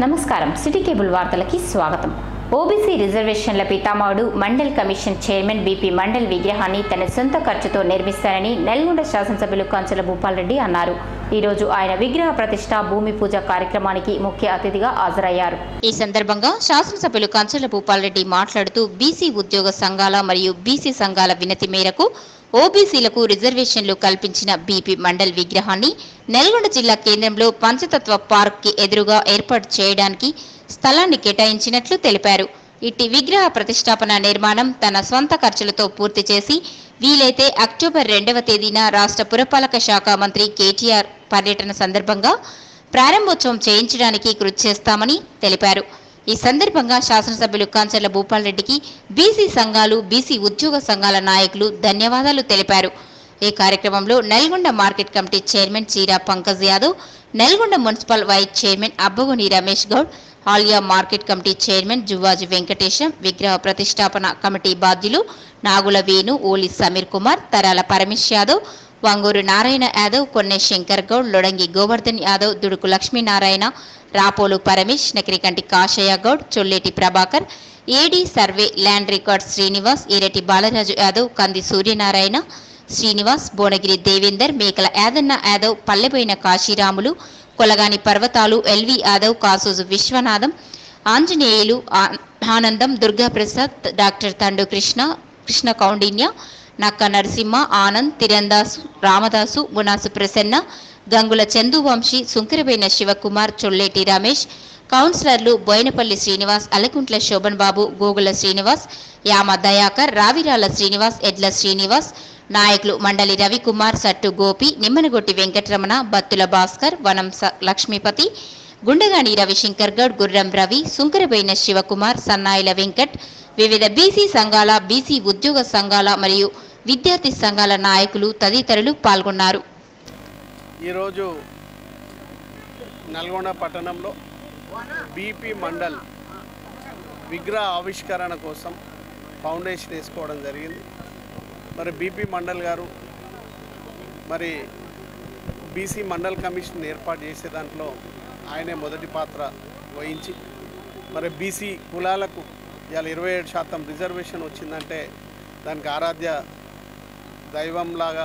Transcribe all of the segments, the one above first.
నమస్కారం city cable వార్తలకి స్వాగతం OBC రిజర్వేషన్ల పితామహుడు Mandal commission chairman BP Mandal విగ్రహాన్ని తన సొంత ఖర్చుతో నిర్మిస్తారని నల్గొండ శాసనసభ్యులు కంచల భూపాల్రెడ్డి అన్నారు ఈరోజు ఆయన విగ్రహ ప్రతిష్ట భూమి పూజ కార్యక్రమానికి ముఖ్య అతిథిగా హాజరయ్యారు ఈ సందర్భంగా శాసనసభ్యులు కంచల భూపాల్రెడ్డి మాట్లాడుతూ బీసీ ఉద్యోగ సంఘాల మరియు బీసీ సంఘాల వినతి మేరకు ఓబీసీలకు రిజర్వేషన్లు కల్పించిన బీపీ మండల్ విగ్రహాన్ని నల్గొండ జిల్లా కేంద్రంలో పంచతత్వ పార్క్ కి ఎదురుగా ఏర్పాటు చేయడానికి స్థలాన్ని కేటాయించినట్లు తెలిపారు ఇట్టి విగ్రహ ప్రతిష్టాపన నిర్మాణం తన స్వంత ఖర్చులతో పూర్తి చేసి వీలైతే అక్టోబర్ రెండవ తేదీన రాష్ట్ర పురపాలక శాఖ మంత్రి కేటీఆర్ పర్యటన సందర్భంగా ప్రారంభోత్సవం చేయించడానికి కృషి చేస్తామని తెలిపారు ఈ సందర్భంగా శాసనసభ్యులు కాంచర్ల భూపాల్ రెడ్డికి బీసీ సంఘాలు బీసీ ఉద్యోగ సంఘాల నాయకులు ధన్యవాదాలు తెలిపారు ఈ కార్యక్రమంలో Nalgonda market committee chairman Cheera Pankaj Yadav Nalgonda municipal vice chairman Abbagoni Ramesh Goud ఆలియా market committee chairman Juvvaji Venkatesham విగ్రహ ప్రతిష్టాపన కమిటీ బాధ్యులు నాగుల వేణు ఓలి Sameer Kumar Tarala Paramesh Yadav Vanguru Narayana Yadav Konne Shankar Goud Lodangi Govardhan Yadav Duduku Lakshminarayana Rapolu Paramesh Nakirikanti Kashaiah Goud Cholleti Prabhakar AD survey land record Srinivas Ereti Balaraju Yadav Kandi Suryanarayana Srinivas Bhuvanagiri Devender మేకల యాదన్న యాదవ్ పల్లెపోయిన కాశీరాములు కొలగాని పర్వతాలు ఎల్వి యాదవ్ కాసోజు విశ్వనాథం ఆంజనేయులు ఆ- ఆనందం దుర్గాప్రసాద్ డాక్టర్ తండు కృష్ణ కృష్ణ కౌండిన్య నక్క నరసింహ ఆనంద్ తిరందాసు రామదాసు మునాసు ప్రసన్న గంగుల చందువంశీ సుంకరబైన శివకుమార్ చొల్లేటి రమేష్ కౌన్సిలర్లు బోయినపల్లి శ్రీనివాస్ అలకుంట్ల శోభన్ బాబు గోగుల శ్రీనివాస్ యామ దయాకర్ రావిరాల శ్రీనివాస్ ఎడ్ల శ్రీనివాస్ నాయకులు మండలి రవికుమార్ సట్టు గోపి నిమ్మనగొట్టి వెంకటరమణ బత్తుల భాస్కర్ వనం స- లక్ష్మీపతి గుండగాని రవిశంకర్ గౌడ్ గుర్రం రవి సుంకరబైన శివకుమార్ సన్నాయిల వెంకట్ వివిధ బీసీ సంఘాల బీసీ ఉద్యోగ సంఘాల మరియు విద్యార్థి సంఘాల నాయకులు తదితరులు పాల్గొన్నారు ఈరోజు నల్గొండ పట్టణంలో బీపీ మండల్ విగ్రహ ఆవిష్కరణ కోసం ఫౌండేషన్ వేసుకోవడం జరిగింది మరి బీపీ మండల్ గారు మరి బీసీ మండల్ కమిషన్ ఏర్పాటు చేసే దాంట్లో ఆయనే మొదటి పాత్ర వహించి మరి బీసీ కులాలకు ఇవాళ ఇరవై ఏడు శాతం రిజర్వేషన్ వచ్చిందంటే దానికి ఆరాధ్య దైవంలాగా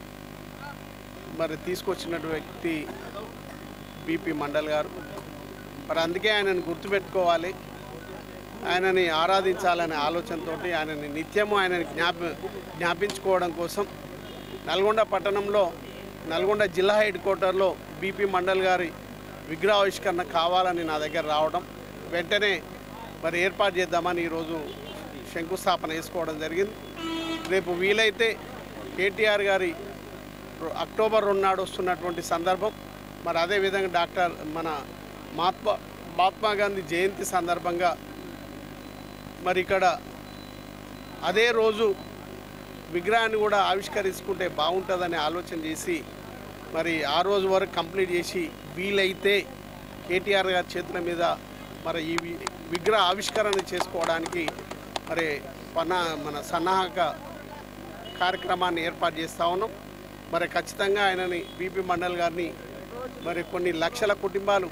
మరి తీసుకొచ్చినటువంటి వ్యక్తి బీపీ మండల్ గారు మరి అందుకే ఆయనను గుర్తుపెట్టుకోవాలి ఆయనని ఆరాధించాలనే ఆలోచనతో ఆయనని నిత్యము ఆయనని జ్ఞాప జ్ఞాపించుకోవడం కోసం నల్గొండ పట్టణంలో నల్గొండ జిల్లా హెడ్ క్వార్టర్లో బీపీ మండల్ గారి విగ్రహావిష్కరణ కావాలని నా దగ్గర రావడం వెంటనే మరి ఏర్పాటు చేద్దామని ఈరోజు శంకుస్థాపన వేసుకోవడం జరిగింది రేపు వీలైతే కేటీఆర్ గారి అక్టోబర్ రెండు నాడు వస్తున్నటువంటి సందర్భం మరి అదేవిధంగా డాక్టర్ మన మహాత్మా మహాత్మా గాంధీ జయంతి సందర్భంగా మరి ఇక్కడ అదే రోజు విగ్రహాన్ని కూడా ఆవిష్కరించుకుంటే బాగుంటుందని ఆలోచన చేసి మరి ఆ రోజు వరకు కంప్లీట్ చేసి వీలైతే కేటీఆర్ గారి చేతుల మీద మరి ఈ వి- విగ్రహ ఆవిష్కరణ చేసుకోవడానికి మరి పన మన సన్నాహక కార్యక్రమాన్ని ఏర్పాటు చేస్తూ ఉన్నాం మరి ఖచ్చితంగా ఆయనని బీపీ మండల్ గారిని మరి కొన్ని లక్షల కుటుంబాలు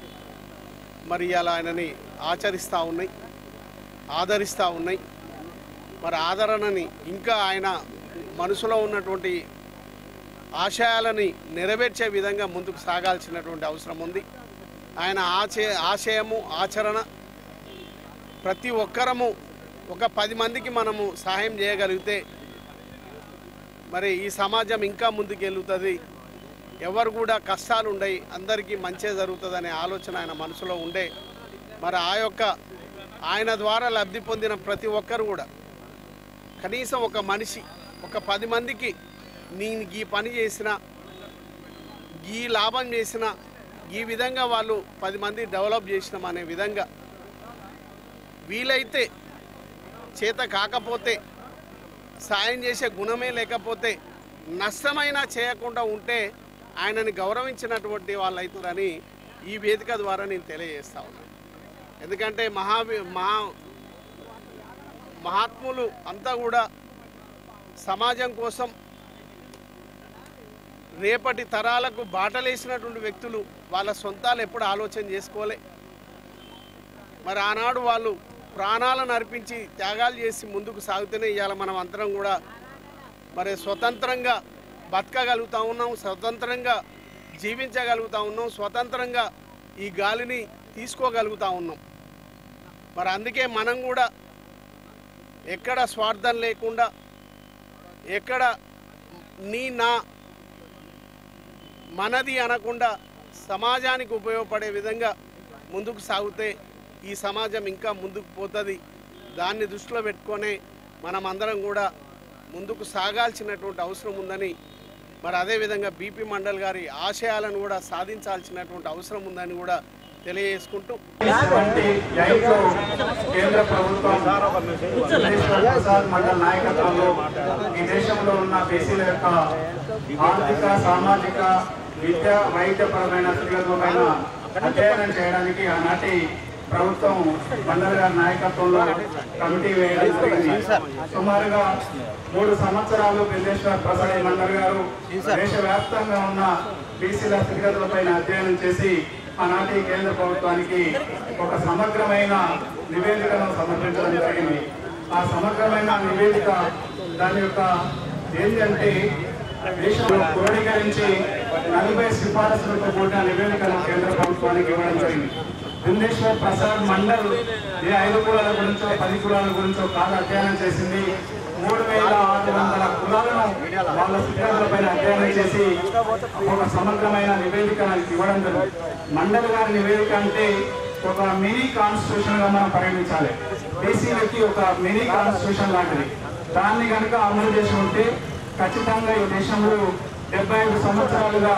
మరి ఇలా ఆయనని ఆచరిస్తూ ఉన్నాయి ఆదరిస్తూ ఉన్నాయి మరి ఆదరణని ఇంకా ఆయన మనసులో ఉన్నటువంటి ఆశయాలని నెరవేర్చే విధంగా ముందుకు సాగాల్సినటువంటి అవసరం ఉంది ఆయన ఆశయ ఆశయము ఆచరణ ప్రతి ఒక్కరము ఒక పది మందికి మనము సహాయం చేయగలిగితే మరి ఈ సమాజం ఇంకా ముందుకు వెళ్తుంది ఎవరు కూడా కష్టాలు ఉండయి అందరికీ మంచే జరుగుతుందనే ఆలోచన ఆయన మనసులో ఉండే మరి ఆ యొక్క ఆయన ద్వారా లబ్ధి పొందిన ప్రతి ఒక్కరు కూడా కనీసం ఒక మనిషి ఒక పది మందికి నేను ఈ పని చేసిన ఈ లాభం చేసిన ఈ విధంగా వాళ్ళు పది మంది డెవలప్ చేసినాం అనే విధంగా వీలైతే చేత కాకపోతే సాయం చేసే గుణమే లేకపోతే నష్టమైనా చేయకుండా ఉంటే ఆయనని గౌరవించినటువంటి వాళ్ళు అవుతారని ఈ వేదిక ద్వారా నేను తెలియజేస్తా ఉన్నాను ఎందుకంటే మహావి మహా మహాత్ములు అంతా కూడా సమాజం కోసం రేపటి తరాలకు బాటలేసినటువంటి వ్యక్తులు వాళ్ళ సొంతాలు ఎప్పుడు ఆలోచన చేసుకోలే మరి ఆనాడు వాళ్ళు ప్రాణాలను అర్పించి త్యాగాలు చేసి ముందుకు సాగుతూనే ఇవాళ మనం అందరం కూడా మరి స్వతంత్రంగా బతకగలుగుతా ఉన్నాం స్వతంత్రంగా జీవించగలుగుతా ఉన్నాం స్వతంత్రంగా ఈ గాలిని తీసుకోగలుగుతా ఉన్నాం మరి అందుకే మనం కూడా ఎక్కడ స్వార్థం లేకుండా ఎక్కడ నీ నా మనది అనకుండా సమాజానికి ఉపయోగపడే విధంగా ముందుకు సాగితే ఈ సమాజం ఇంకా ముందుకు పోతుంది దాన్ని దృష్టిలో పెట్టుకొని మనం అందరం కూడా ముందుకు సాగాల్సినటువంటి అవసరం ఉందని మరి అదేవిధంగా బీపీ మండల్ గారి ఆశయాలను కూడా సాధించాల్సినటువంటి అవసరం ఉందని కూడా తెలియజేసుకుంటూ వంటి లైన్లో కేంద్ర ప్రభుత్వం సురేశ్వర్ ప్రసాద్ మండల్ నాయకత్వంలో ఈ దేశంలో ఉన్న బీసీల యొక్క ఆర్థిక సామాజిక విద్య వైద్యపరమైన స్థితిగతులపైన అధ్యయనం చేయడానికి ఆనాటి ప్రభుత్వం మండల్ గారి నాయకత్వంలో కమిటీ వేయడం జరిగింది సుమారుగా మూడు సంవత్సరాలు బిందేశ్వర్ ప్రసాద్ మండల్ గారు దేశవ్యాప్తంగా ఉన్న బీసీల స్థితిగతులపైన అధ్యయనం చేసి ఆనాటి కేంద్ర ప్రభుత్వానికి ఒక సమగ్రమైన నివేదికను సమర్పించడం జరిగింది ఆ సమగ్రమైన నివేదిక దాని యొక్క ఏంటంటే దేశంలో క్రోడీకరించి నలభై సిఫారసులతో కూడిన నివేదికను కేంద్ర ప్రభుత్వానికి ఇవ్వడం జరిగింది భువనేశ్వర్ ప్రసాద్ మండల్ ఏ ఐదు కులాల గురించో పది కులాల గురించో కాదు అధ్యయనం చేసింది మూడు వేల ఆరు వందల కులాలను వాళ్ళ స్థితిగతులపైన అధ్యయనం చేసి ఒక సమగ్రమైన నివేదిక నాకు ఇవ్వడం జరిగింది మండల్ గారి నివేదిక అంటే ఒక మినీ కాన్స్టిట్యూషన్ గా మనం పరిగణించాలి బీసీలకి ఒక మినీ కాన్స్టిట్యూషన్ లాంటిది దాన్ని కనుక అమలు చేసి ఉంటే ఖచ్చితంగా ఈ దేశంలో డెబ్బై ఐదు సంవత్సరాలుగా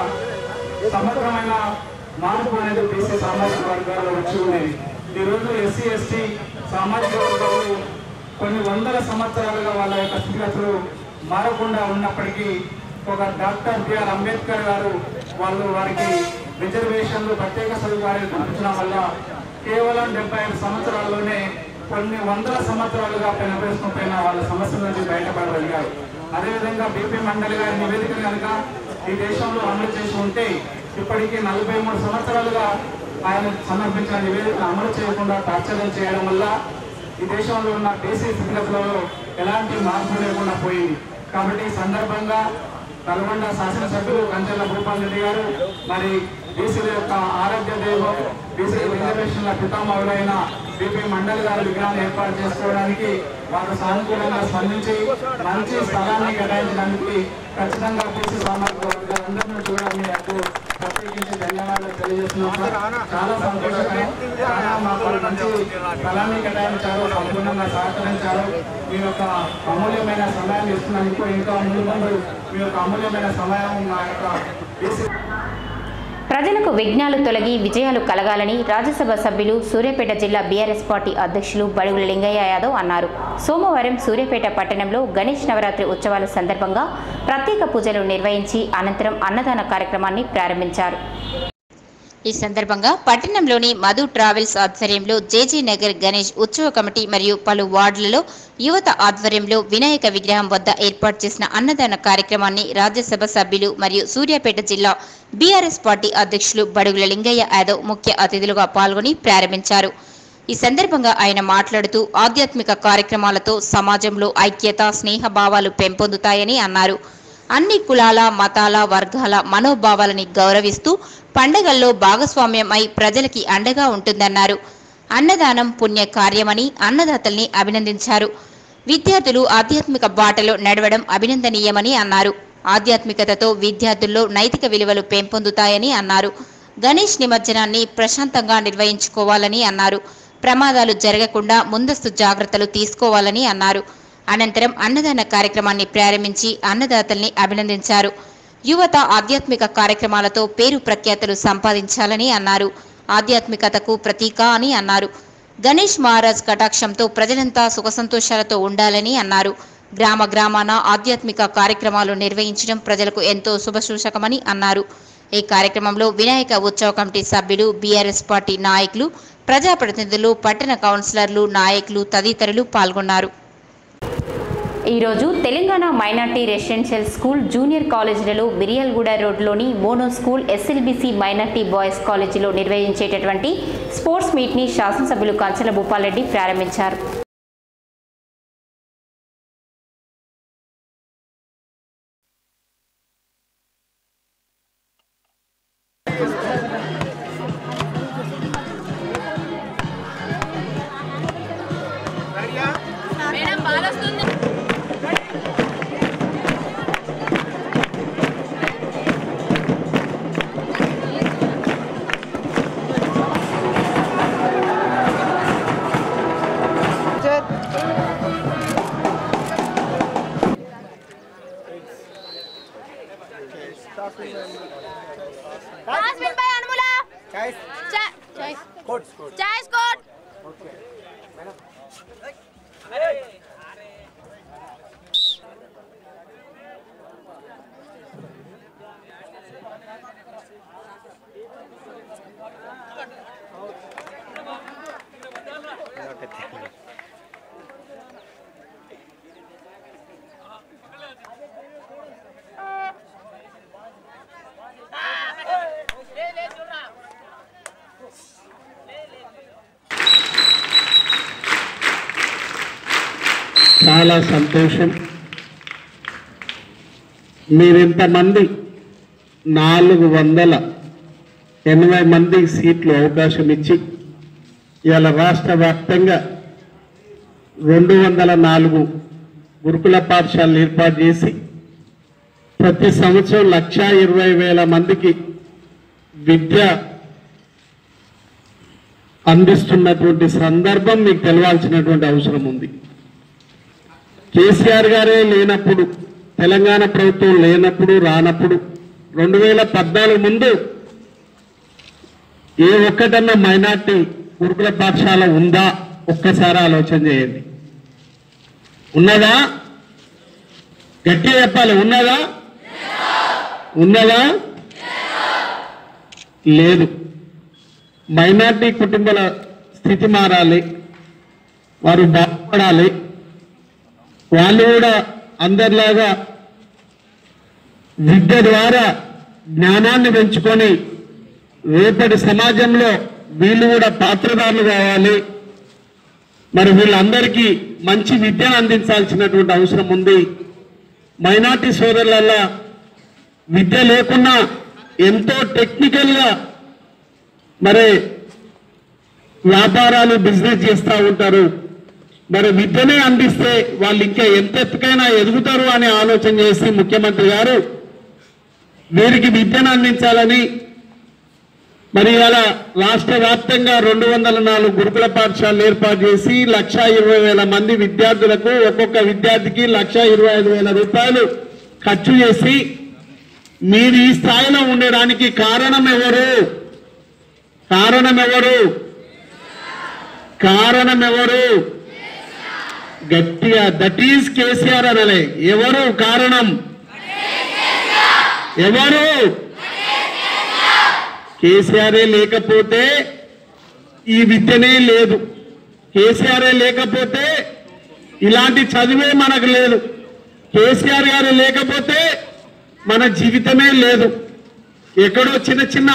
సమగ్రమైన మార్పు అనేది బీసీ సామాజిక వర్గాల్లో వచ్చి ఉండేది ఈరోజు ఎస్సీ ఎస్టీ సామాజిక వర్గాలు కొన్ని వందల సంవత్సరాలుగా వాళ్ళ యొక్క స్థితిగతులు మారకుండా ఉన్నప్పటికీ ఒక డాక్టర్ బిఆర్ అంబేద్కర్ గారు వాళ్ళు వారికి రిజర్వేషన్లు ప్రత్యేక సదుపాయాలు కల్పించడం వల్ల కేవలం డెబ్బై ఐదు సంవత్సరాల్లోనే కొన్ని వందల సంవత్సరాలుగా పెనవేసుకుపోయిన వాళ్ళ సమస్యల నుంచి బయటపడగలిగారు అదేవిధంగా బీపీ మండలి గారి నివేదిక కనుక ఈ దేశంలో అమలు చేసి ఉంటే ఇప్పటికీ నలభై మూడు సంవత్సరాలుగా ఆయన సమర్పించిన నివేదిక అమలు చేయకుండా తాత్సర్యం చేయడం వల్ల ఈ దేశంలో ఉన్న బీసీ స్థితిగతులలో ఎలాంటి మార్పు లేకుండా పోయింది కాబట్టి ఈ సందర్భంగా నల్గొండ శాసనసభ్యులు కంచెల భూపాల్ రెడ్డి గారు మరి బీసీల యొక్క ఆరోగ్య దైవం బీసీ రిజర్వేషన్ల పితామహులైన బీపీ మండలి గారి విగ్రహాన్ని ఏర్పాటు చేసుకోవడానికి వారు సానుకూలంగా స్పందించి మంచి స్థలాన్ని కేటాయించడానికి ఖచ్చితంగా బీసీ సామాజిక వర్గాలందరినీ కూడా మీకు ప్రత్యేకించి ధన్యవాదాలు తెలియజేస్తున్నాం చాలా సంతోషకరం చాలా మాకు మంచి స్థలాన్ని కేటాయించారు సంపూర్ణంగా సహకరించారు మీ యొక్క అమూల్యమైన సమయాన్ని ఇస్తున్నందుకు ఇంకా ముందు ముందు మీ యొక్క అమూల్యమైన సమయం మా యొక్క బీసీ ప్రజలకు విఘ్నాలు తొలగి విజయాలు కలగాలని రాజ్యసభ సభ్యులు సూర్యాపేట జిల్లా బీఆర్ఎస్ పార్టీ అధ్యక్షులు బడుగుల లింగయ్య యాదవ్ అన్నారు సోమవారం సూర్యాపేట పట్టణంలో గణేష్ నవరాత్రి ఉత్సవాల సందర్భంగా ప్రత్యేక పూజలు నిర్వహించి అనంతరం అన్నదాన కార్యక్రమాన్ని ప్రారంభించారు ఈ సందర్భంగా పట్టణంలోని మధు ట్రావెల్స్ ఆధ్వర్యంలో జేజీ నగర్ గణేష్ ఉత్సవ కమిటీ మరియు పలు వార్డులలో యువత ఆధ్వర్యంలో వినాయక విగ్రహం వద్ద ఏర్పాటు చేసిన అన్నదాన కార్యక్రమాన్ని రాజ్యసభ సభ్యులు మరియు సూర్యాపేట జిల్లా బీఆర్ఎస్ పార్టీ అధ్యక్షులు బడుగుల లింగయ్య యాదవ్ ముఖ్య అతిథులుగా పాల్గొని ప్రారంభించారు ఈ సందర్భంగా ఆయన మాట్లాడుతూ ఆధ్యాత్మిక కార్యక్రమాలతో సమాజంలో ఐక్యత స్నేహభావాలు పెంపొందుతాయని అన్నారు అన్ని కులాల మతాల వర్గాల మనోభావాలని గౌరవిస్తూ పండగల్లో భాగస్వామ్యం అయి ప్రజలకి అండగా ఉంటుందన్నారు అన్నదానం పుణ్య కార్యమని అన్నదాతల్ని అభినందించారు విద్యార్థులు ఆధ్యాత్మిక బాటలో నడవడం అభినందనీయమని అన్నారు ఆధ్యాత్మికతతో విద్యార్థుల్లో నైతిక విలువలు పెంపొందుతాయని అన్నారు గణేష్ నిమజ్జనాన్ని ప్రశాంతంగా నిర్వహించుకోవాలని అన్నారు ప్రమాదాలు జరగకుండా ముందస్తు జాగ్రత్తలు తీసుకోవాలని అన్నారు అనంతరం అన్నదాన కార్యక్రమాన్ని ప్రారంభించి అన్నదాతల్ని అభినందించారు యువత ఆధ్యాత్మిక కార్యక్రమాలతో పేరు ప్రఖ్యాతులు సంపాదించాలని అన్నారు ఆధ్యాత్మికతకు ప్రతీక అని అన్నారు గణేష్ మహారాజ్ కటాక్షంతో ప్రజలంతా సుఖ సంతోషాలతో ఉండాలని అన్నారు గ్రామ గ్రామాన ఆధ్యాత్మిక కార్యక్రమాలు నిర్వహించడం ప్రజలకు ఎంతో శుభసూచకమని అన్నారు ఈ కార్యక్రమంలో వినాయక ఉత్సవ కమిటీ సభ్యులు బీఆర్ఎస్ పార్టీ నాయకులు ప్రజాప్రతినిధులు పట్టణ కౌన్సిలర్లు నాయకులు తదితరులు పాల్గొన్నారు ఈరోజు Telangana minority residential school junior కాలేజీలలో మిరియల్గూడ రోడ్లోని mono school SLBC minority boys కాలేజీలో నిర్వహించేటటువంటి స్పోర్ట్స్ మీట్ని శాసనసభ్యులు కంచల భూపాలరెడ్డి ప్రారంభించారు మేడం బాగా వస్తుంది Jasmine by Anmula. Choice. Choice. Choice code. చాలా సంతోషం మీరింతమంది నాలుగు వందల ఎనభై మంది సీట్లు అవకాశం ఇచ్చి ఇవాళ రాష్ట్ర వ్యాప్తంగా రెండు వందల నాలుగు గురుకుల పాఠశాలలు ఏర్పాటు చేసి ప్రతి సంవత్సరం లక్ష ఇరవై వేల మందికి విద్య అందిస్తున్నటువంటి సందర్భం మీకు తెలవాల్సినటువంటి అవసరం ఉంది కేసీఆర్ గారే లేనప్పుడు తెలంగాణ ప్రభుత్వం లేనప్పుడు రానప్పుడు రెండు వేల పద్నాలుగు ముందు ఏ ఒక్కటన్నా మైనార్టీ గురుకుల పాఠశాల ఉందా ఒక్కసారి ఆలోచన చేయండి ఉన్నదా గట్టిగా చెప్పాలి ఉన్నదా ఉన్నదా లేదు మైనార్టీ కుటుంబాల స్థితి మారాలి వారు బాగుపడాలి వాళ్ళు కూడా అందరిలాగా విద్య ద్వారా జ్ఞానాన్ని పెంచుకొని రేపటి సమాజంలో వీళ్ళు కూడా పాత్రదారులు కావాలి మరి వీళ్ళందరికీ మంచి విద్యను అందించాల్సినటువంటి అవసరం ఉంది మైనార్టీ సోదరులల్లా విద్య లేకున్నా ఎంతో టెక్నికల్గా మరి వ్యాపారాలు బిజినెస్ చేస్తూ ఉంటారు మరి విద్యనే అందిస్తే వాళ్ళు ఇంకా ఎంత ఎత్తుకైనా ఎదుగుతారు అని ఆలోచన చేసి ముఖ్యమంత్రి గారు వీరికి విద్యను అందించాలని మరి ఇలా రాష్ట్ర వ్యాప్తంగా రెండు వందల నాలుగు గురుకుల పాఠశాలలు ఏర్పాటు చేసి లక్ష ఇరవై వేల మంది విద్యార్థులకు ఒక్కొక్క విద్యార్థికి లక్ష ఇరవై ఐదు వేల రూపాయలు ఖర్చు చేసి మీరు ఈ స్థాయిలో ఉండడానికి కారణం ఎవరు కారణం ఎవరు కారణం ఎవరు గట్టిగా దట్ ఈజ్ కేసీఆర్ అనలే ఎవరు కారణం ఎవరు కేసీఆరే లేకపోతే ఈ విద్యనే లేదు కేసీఆరే లేకపోతే ఇలాంటి చదివే మనకు లేదు కేసీఆర్ గారు లేకపోతే మన జీవితమే లేదు ఎక్కడో చిన్న చిన్న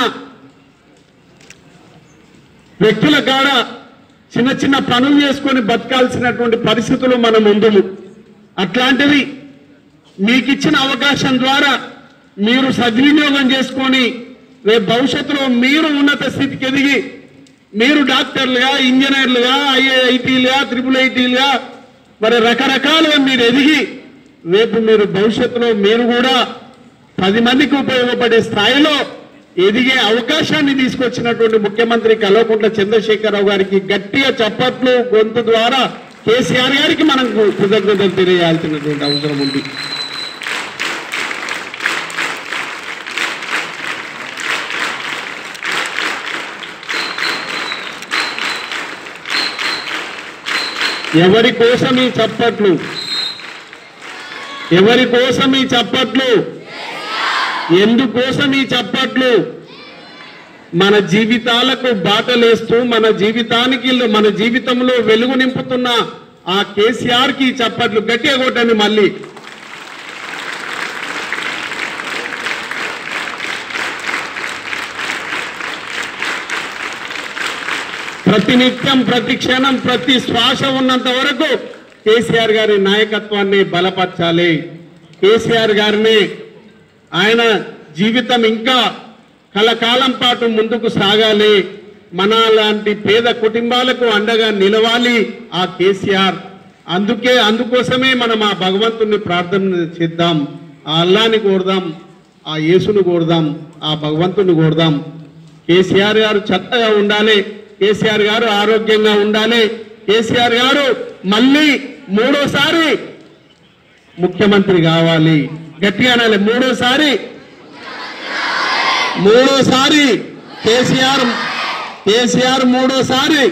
వ్యక్తుల కాడ చిన్న చిన్న పనులు చేసుకొని బతకాల్సినటువంటి పరిస్థితులు మన ముందులు అట్లాంటివి మీకు ఇచ్చిన అవకాశం ద్వారా మీరు సద్వినియోగం చేసుకొని రేపు భవిష్యత్తులో మీరు ఉన్నత స్థితికి ఎదిగి మీరు డాక్టర్లుగా ఇంజనీర్లుగా ఐఐటీలుగా త్రిపుల్ ఐటీలుగా మరి రకరకాలుగా మీరు ఎదిగి రేపు మీరు భవిష్యత్తులో మీరు కూడా పది మందికి ఉపయోగపడే స్థాయిలో ఎదిగే అవకాశాన్ని తీసుకొచ్చినటువంటి ముఖ్యమంత్రి కల్వకుంట్ల చంద్రశేఖరరావు గారికి గట్టిగా చప్పట్లు గొంతు ద్వారా కేసీఆర్ గారికి మనం కృతజ్ఞతలు తెలియాల్సినటువంటి అవసరం ఉంది ఎవరి కోసం ఈ చప్పట్లు ఎవరి కోసం ఈ చప్పట్లు ఎందుకోసం ఈ చప్పట్లు మన జీవితాలకు బాటలేస్తూ మన జీవితానికి మన జీవితంలో వెలుగు నింపుతున్న ఆ కేసీఆర్ కి చప్పట్లు గట్టిగా కొట్టండి మళ్ళీ ప్రతి నిత్యం ప్రతి క్షణం ప్రతి శ్వాస ఉన్నంత వరకు కేసీఆర్ గారి నాయకత్వాన్ని బలపరచాలి కేసీఆర్ గారిని ఆయన జీవితం ఇంకా కలకాలం పాటు ముందుకు సాగాలి మన లాంటి పేద కుటుంబాలకు అండగా నిలవాలి ఆ కేసీఆర్ అందుకే అందుకోసమే మనం ఆ భగవంతుని ప్రార్థన చేద్దాం ఆ అల్లాని కోరుదాం ఆ యేసును కోరుదాం ఆ భగవంతుని కోరుదాం కేసీఆర్ గారు చక్కగా ఉండాలి కేసీఆర్ గారు ఆరోగ్యంగా ఉండాలి కేసీఆర్ గారు మళ్ళీ మూడోసారి ముఖ్యమంత్రి కావాలి గట్టిగా అనాలి మూడోసారి మూడోసారి కేసీఆర్ కేసీఆర్ మూడోసారి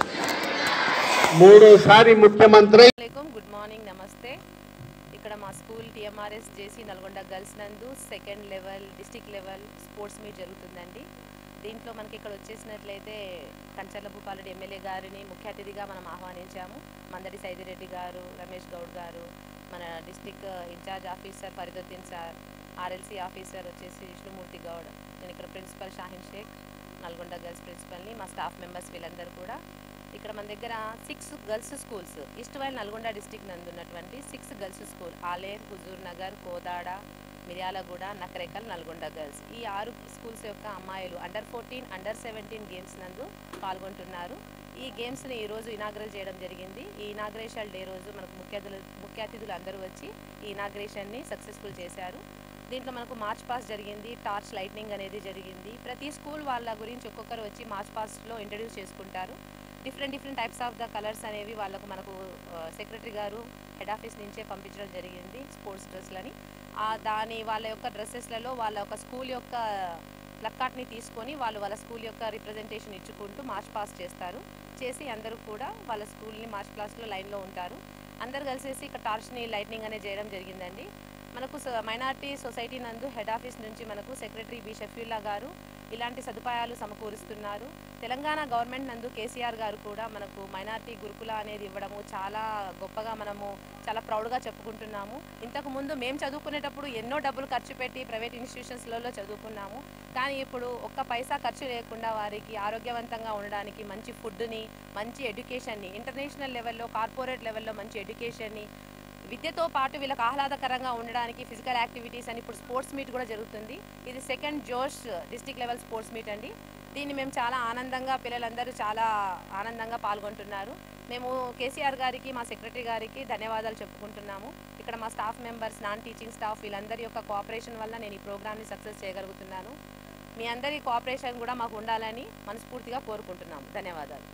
మూడోసారి ముఖ్యమంత్రి అస్సలం గుడ్ మార్నింగ్ నమస్తే ఇక్కడ మా school TMRS JC Nalgonda girls నందు second level district level sports meet జరుగుతుందండి దీంట్లో మనకి ఇక్కడ వచ్చేసినట్లయితే కంచర్ల భూపాలుడు ఎమ్మెల్యే గారిని ముఖ్య అతిథిగా మనం ఆహ్వానించాము మందడి సైదిరెడ్డి గారు రమేష్ గౌడ్ గారు మన district incharge officer Fariduddin sir RLC officer వచ్చేసి విష్ణుమూర్తి గౌడ్ నేను ఇక్కడ ప్రిన్సిపల్ షాహిన్ షేక్ నల్గొండ గర్ల్స్ ప్రిన్సిపల్ని మా స్టాఫ్ మెంబర్స్ వీళ్ళందరూ కూడా ఇక్కడ మన దగ్గర six girls schools erstwhile Nalgonda district నందు ఉన్నటువంటి six girls school Aler Huzurnagar Kodad Miryalaguda Nakrekal Nalgonda girls ఈ ఆరు స్కూల్స్ యొక్క అమ్మాయిలు under fourteen under seventeen games నందు పాల్గొంటున్నారు ఈ గేమ్స్ని ఈరోజు ఇనాగ్రేట్ చేయడం జరిగింది ఈ ఇనాగ్రేషన్ డే రోజు మనకు ముఖ్య అతిథులు ముఖ్య అతిథులు అందరూ వచ్చి ఈ ఇనాగ్రేషన్ని సక్సెస్ఫుల్ చేశారు దీంట్లో మనకు మార్చ్ పాస్ జరిగింది టార్చ్ లైట్నింగ్ అనేది జరిగింది ప్రతి స్కూల్ వాళ్ళ గురించి ఒక్కొక్కరు వచ్చి మార్చ్ పాస్ట్లో ఇంట్రడ్యూస్ చేసుకుంటారు different different types of the colours అనేవి వాళ్ళకు మనకు సెక్రటరీ గారు హెడ్ ఆఫీస్ నుంచే పంపించడం జరిగింది స్పోర్ట్స్ డ్రెస్లని ఆ దాని వాళ్ళ యొక్క డ్రెస్సెస్లలో వాళ్ళ యొక్క స్కూల్ యొక్క ప్లక్కార్ట్ని తీసుకొని వాళ్ళు వాళ్ళ స్కూల్ యొక్క రిప్రజెంటేషన్ ఇచ్చుకుంటూ మార్చ్ పాస్ చేస్తారు చేసి అందరూ కూడా వాళ్ళ స్కూల్ని మార్చ్ పాస్లో లైన్లో ఉంటారు అందరు కలిసేసి ఇక్కడ టార్చ్ని లైట్నింగ్ అనేది చేయడం జరిగిందండి మనకు మైనార్టీ సొసైటీ నందు హెడ్ ఆఫీస్ నుంచి మనకు సెక్రటరీ బి షఫీల్లా గారు ఇలాంటి సదుపాయాలు సమకూరుస్తున్నారు తెలంగాణ గవర్నమెంట్ నందు కేసీఆర్ గారు కూడా మనకు మైనార్టీ గురుకుల అనేది ఇవ్వడము చాలా గొప్పగా మనము చాలా ప్రౌడ్గా చెప్పుకుంటున్నాము ఇంతకు ముందు మేము చదువుకునేటప్పుడు ఎన్నో డబ్బులు ఖర్చు పెట్టి ప్రైవేట్ ఇన్స్టిట్యూషన్స్లలో చదువుకున్నాము కానీ ఇప్పుడు ఒక్క పైసా ఖర్చు లేకుండా వారికి ఆరోగ్యవంతంగా ఉండడానికి మంచి ఫుడ్ని మంచి ఎడ్యుకేషన్ని ఇంటర్నేషనల్ లెవెల్లో కార్పొరేట్ లెవెల్లో మంచి ఎడ్యుకేషన్ని విద్యతో పాటు వీళ్ళకి ఆహ్లాదకరంగా ఉండడానికి ఫిజికల్ యాక్టివిటీస్ అని ఇప్పుడు స్పోర్ట్స్ మీట్ కూడా జరుగుతుంది ఇది సెకండ్ జోష్ డిస్టిక్ లెవెల్ స్పోర్ట్స్ మీట్ అండి దీన్ని మేము చాలా ఆనందంగా పిల్లలందరూ చాలా ఆనందంగా పాల్గొంటున్నారు మేము కేసీఆర్ గారికి మా సెక్రటరీ గారికి ధన్యవాదాలు చెప్పుకుంటున్నాము ఇక్కడ మా staff members non teaching staff వీళ్ళందరి యొక్క కోఆపరేషన్ వల్ల నేను ఈ ప్రోగ్రామ్ని సక్సెస్ చేయగలుగుతున్నాను మీ అందరి కోఆపరేషన్ కూడా మాకు ఉండాలని మనస్ఫూర్తిగా కోరుకుంటున్నాము ధన్యవాదాలు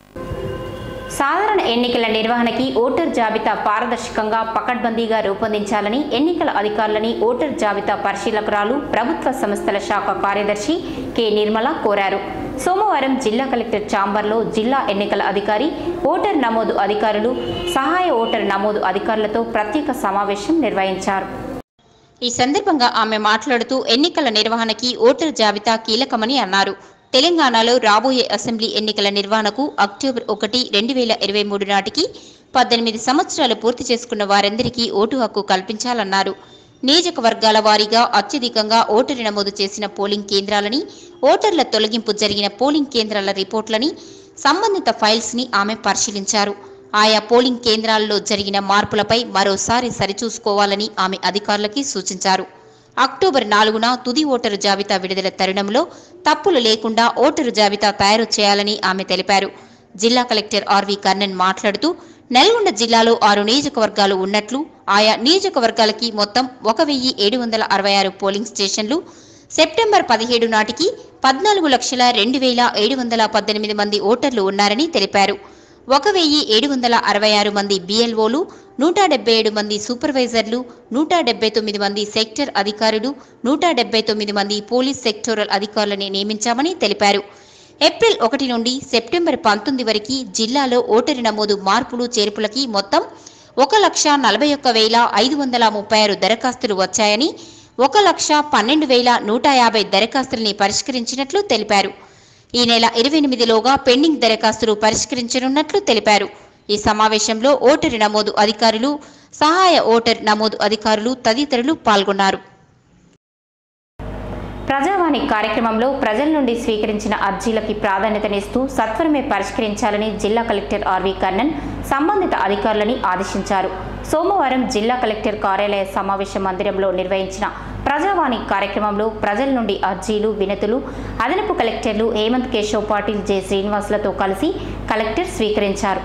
సాధారణ ఎన్నికల నిర్వహణకి ఓటర్ జాబితా పారదర్శకంగా పకడ్బందీగా రూపొందించాలని ఎన్నికల అధికారులని ఓటర్ జాబితా పరిశీలకురాలు ప్రభుత్వ సంస్థల శాఖ కార్యదర్శి కె నిర్మల కోరారు సోమవారం జిల్లా కలెక్టర్ చాంబర్లో జిల్లా ఎన్నికల అధికారి ఓటర్ నమోదు అధికారులు సహాయ ఓటర్ నమోదు అధికారులతో ప్రత్యేక సమావేశం నిర్వహించారు ఈ సందర్భంగా ఆమె మాట్లాడుతూ ఎన్నికల నిర్వహణకి ఓటర్ జాబితా కీలకమని అన్నారు తెలంగాణలో రాబోయే అసెంబ్లీ ఎన్నికల నిర్వహణకు అక్టోబర్ ఒకటి రెండు వేల ఇరవై మూడు నాటికి పద్దెనిమిది సంవత్సరాలు పూర్తి చేసుకున్న వారందరికీ ఓటు హక్కు కల్పించాలన్నారు నియోజకవర్గాల వారీగా అత్యధికంగా ఓటరు నమోదు చేసిన పోలింగ్ కేంద్రాలని ఓటర్ల తొలగింపు జరిగిన పోలింగ్ కేంద్రాల రిపోర్ట్లని సంబంధిత ఫైల్స్ ని ఆమె పరిశీలించారు ఆయా పోలింగ్ కేంద్రాల్లో జరిగిన మార్పులపై మరోసారి సరిచూసుకోవాలని ఆమె అధికారులకి సూచించారు అక్టోబర్ నాలుగున తుది ఓటరు జాబితా విడుదల తరుణంలో తప్పులు లేకుండా ఓటరు జాబితా తయారు చేయాలని ఆమె తెలిపారు జిల్లా కలెక్టర్ ఆర్వి కర్ణన్ మాట్లాడుతూ నల్గొండ జిల్లాలో ఆరు నియోజకవర్గాలు ఉన్నట్లు ఆయా నియోజకవర్గాలకి మొత్తం ఒక వెయ్యి ఏడు వందల అరవై ఆరు పోలింగ్ స్టేషన్లు సెప్టెంబర్ పదిహేడు నాటికి పద్నాలుగు లక్షల రెండు వేల ఏడు వందల పద్దెనిమిది మంది ఓటర్లు ఉన్నారని తెలిపారు ఒక వెయ్యి ఏడు వందల అరవై ఆరు మంది బిఎల్ఓలు నూట డెబ్బై ఏడు మంది సూపర్వైజర్లు నూట డెబ్బై తొమ్మిది మంది సెక్టర్ అధికారులు నూట డెబ్బై తొమ్మిది మంది పోలీస్ సెక్టోరల్ అధికారులని నియమించామని తెలిపారు ఏప్రిల్ ఒకటి నుండి సెప్టెంబర్ పంతొమ్మిది వరకు జిల్లాలో ఓటరు నమోదు మార్పులు చేర్పులకి మొత్తం ఒక లక్ష నలభై ఒక్క వేల ఐదు వందల ముప్పై ఆరు దరఖాస్తులు వచ్చాయని ఒక లక్ష పన్నెండు వేల నూట యాభై దరఖాస్తుల్ని పరిష్కరించినట్లు తెలిపారు ఈ నెల ఇరవై ఎనిమిదిలోగా పెండింగ్ దరఖాస్తులు పరిష్కరించనున్నట్లు తెలిపారు ఈ సమావేశంలో ఓటరు నమోదు అధికారులు సహాయ ఓటర్ నమోదు అధికారులు తదితరులు పాల్గొన్నారు ప్రజావాణి కార్యక్రమంలో ప్రజల నుండి స్వీకరించిన అర్జీలకి ప్రాధాన్యతనిస్తూ సత్వరమే పరిష్కరించాలని జిల్లా కలెక్టర్ ఆర్వి కర్ణన్ సంబంధిత అధికారులని ఆదేశించారు సోమవారం జిల్లా కలెక్టర్ కార్యాలయ సమావేశ మందిరంలో నిర్వహించిన ప్రజావాణి కార్యక్రమంలో ప్రజల నుండి అర్జీలు వినతులు అదనపు కలెక్టర్లు హేమంత్ కేశవ్ పాటిల్ జె శ్రీనివాసులతో కలిసి కలెక్టర్ స్వీకరించారు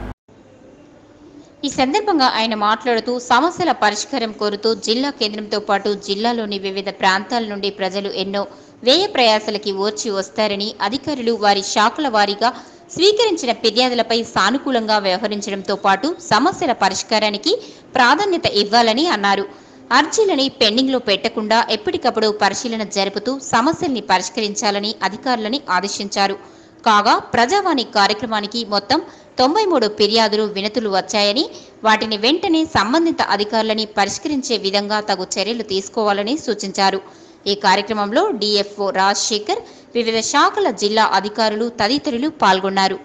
ఈ సందర్భంగా ఆయన మాట్లాడుతూ సమస్యల పరిష్కారం కోరుతూ జిల్లా కేంద్రంతో పాటు జిల్లాలోని వివిధ ప్రాంతాల నుండి ప్రజలు ఎన్నో వ్యయ ప్రయాసలకి ఓర్చి వస్తారని అధికారులు వారి శాఖల వారీగా స్వీకరించిన ఫిర్యాదులపై సానుకూలంగా వ్యవహరించడంతో పాటు సమస్యల పరిష్కారానికి ప్రాధాన్యత ఇవ్వాలని అన్నారు అర్జీలని పెండింగ్లో పెట్టకుండా ఎప్పటికప్పుడు పరిశీలన జరుపుతూ సమస్యల్ని పరిష్కరించాలని అధికారులని ఆదేశించారు కాగా ప్రజావాణి కార్యక్రమానికి మొత్తం తొంభై మూడు ఫిర్యాదులు వినతులు వచ్చాయని వాటిని వెంటనే సంబంధిత అధికారులని పరిష్కరించే విధంగా తగు చర్యలు తీసుకోవాలని సూచించారు ఈ కార్యక్రమంలో డిఎఫ్ఓ రాజశేఖర్ వివిధ శాఖల జిల్లా అధికారులు తదితరులు పాల్గొన్నారు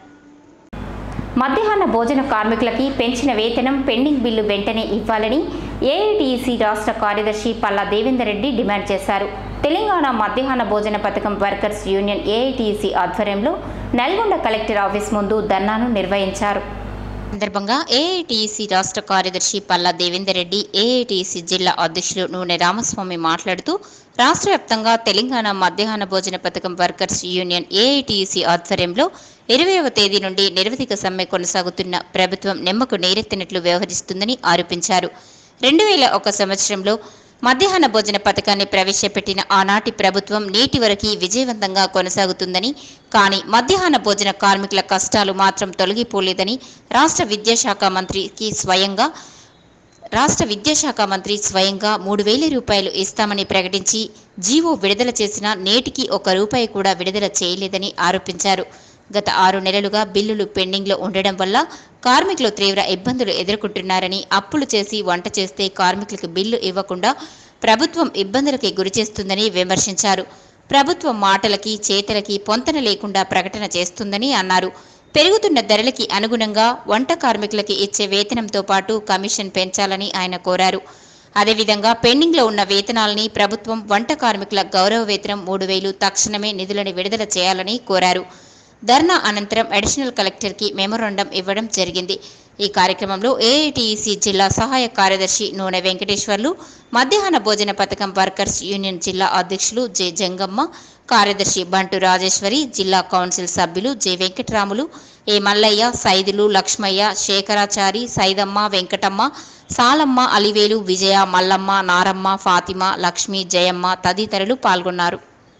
మధ్యాహ్న భోజన కార్మికులకి పెంచిన వేతనం పెండింగ్ బిల్లు వెంటనే ఇవ్వాలని ఏఐటీసీ రాష్ట్ర కార్యదర్శి పల్లా దేవేందర్ రెడ్డి డిమాండ్ చేశారు తెలంగాణ మధ్యాహ్న భోజన పథకం వర్కర్స్ యూనియన్ ఏఐటీసీ ఆధ్వర్యంలో నల్గొండ కలెక్టర్ ఆఫీస్ ముందు ధర్నాను నిర్వహించారు సందర్భంగా ఏఐటీసీ రాష్ట్ర కార్యదర్శి పల్లా దేవేందర్ రెడ్డి ఏఐటీసీ జిల్లా అధ్యక్షులు నూనె రామస్వామి మాట్లాడుతూ రాష్ట్ర వ్యాప్తంగా తెలంగాణ మధ్యాహ్న భోజన పథకం వర్కర్స్ యూనియన్ ఏఐటీసీ ఆధ్వర్యంలో ఇరవైవ తేదీ నుండి నిరవధిక సమ్మె కొనసాగుతున్న ప్రభుత్వం నిమ్మకు నీరెత్తినట్లు వ్యవహరిస్తుందని ఆరోపించారు రెండు వేల ఒక సంవత్సరంలో మధ్యాహ్న భోజన పథకాన్ని ప్రవేశపెట్టిన ఆనాటి ప్రభుత్వం నేటి వరకు విజయవంతంగా కొనసాగుతుందని కానీ మధ్యాహ్న భోజన కార్మికుల కష్టాలు మాత్రం తొలగిపోలేదని రాష్ట్ర విద్యాశాఖ మంత్రికి స్వయంగా రాష్ట్ర విద్యాశాఖ మంత్రి స్వయంగా మూడు వేల రూపాయలు ఇస్తామని ప్రకటించి జీవో విడుదల చేసిన నేటికి ఒక రూపాయి కూడా విడుదల చేయలేదని ఆరోపించారు గత ఆరు నెలలుగా బిల్లులు పెండింగ్లో ఉండడం వల్ల కార్మికులు తీవ్ర ఇబ్బందులు ఎదుర్కొంటున్నారని అప్పులు చేసి వంట చేస్తే కార్మికులకు బిల్లు ఇవ్వకుండా ప్రభుత్వం ఇబ్బందులకి గురిచేస్తుందని విమర్శించారు ప్రభుత్వం మాటలకి చేతలకి పొంతన లేకుండా ప్రకటన చేస్తుందని అన్నారు పెరుగుతున్న ధరలకి అనుగుణంగా వంట కార్మికులకి ఇచ్చే వేతనంతో పాటు కమిషన్ పెంచాలని ఆయన కోరారు అదేవిధంగా పెండింగ్లో ఉన్న వేతనాలని ప్రభుత్వం వంట కార్మికుల గౌరవ వేతనం మూడు వేలు తక్షణమే నిధులను విడుదల చేయాలని కోరారు ధర్నా అనంతరం అడిషనల్ కలెక్టర్కి మెమొరాండం ఇవ్వడం జరిగింది ఈ కార్యక్రమంలో ఏఐటీఈసీ జిల్లా సహాయ కార్యదర్శి నూనె వెంకటేశ్వర్లు మధ్యాహ్న భోజన పథకం వర్కర్స్ యూనియన్ జిల్లా అధ్యక్షులు జె జంగమ్మ కార్యదర్శి బంటు రాజేశ్వరి జిల్లా కౌన్సిల్ సభ్యులు జె వెంకటరాములు ఏ మల్లయ్య సైదులు లక్ష్మయ్య శేఖరాచారి సైదమ్మ వెంకటమ్మ సాలమ్మ అలివేలు విజయ మల్లమ్మ నారమ్మ ఫాతిమా లక్ష్మి జయమ్మ తదితరులు పాల్గొన్నారు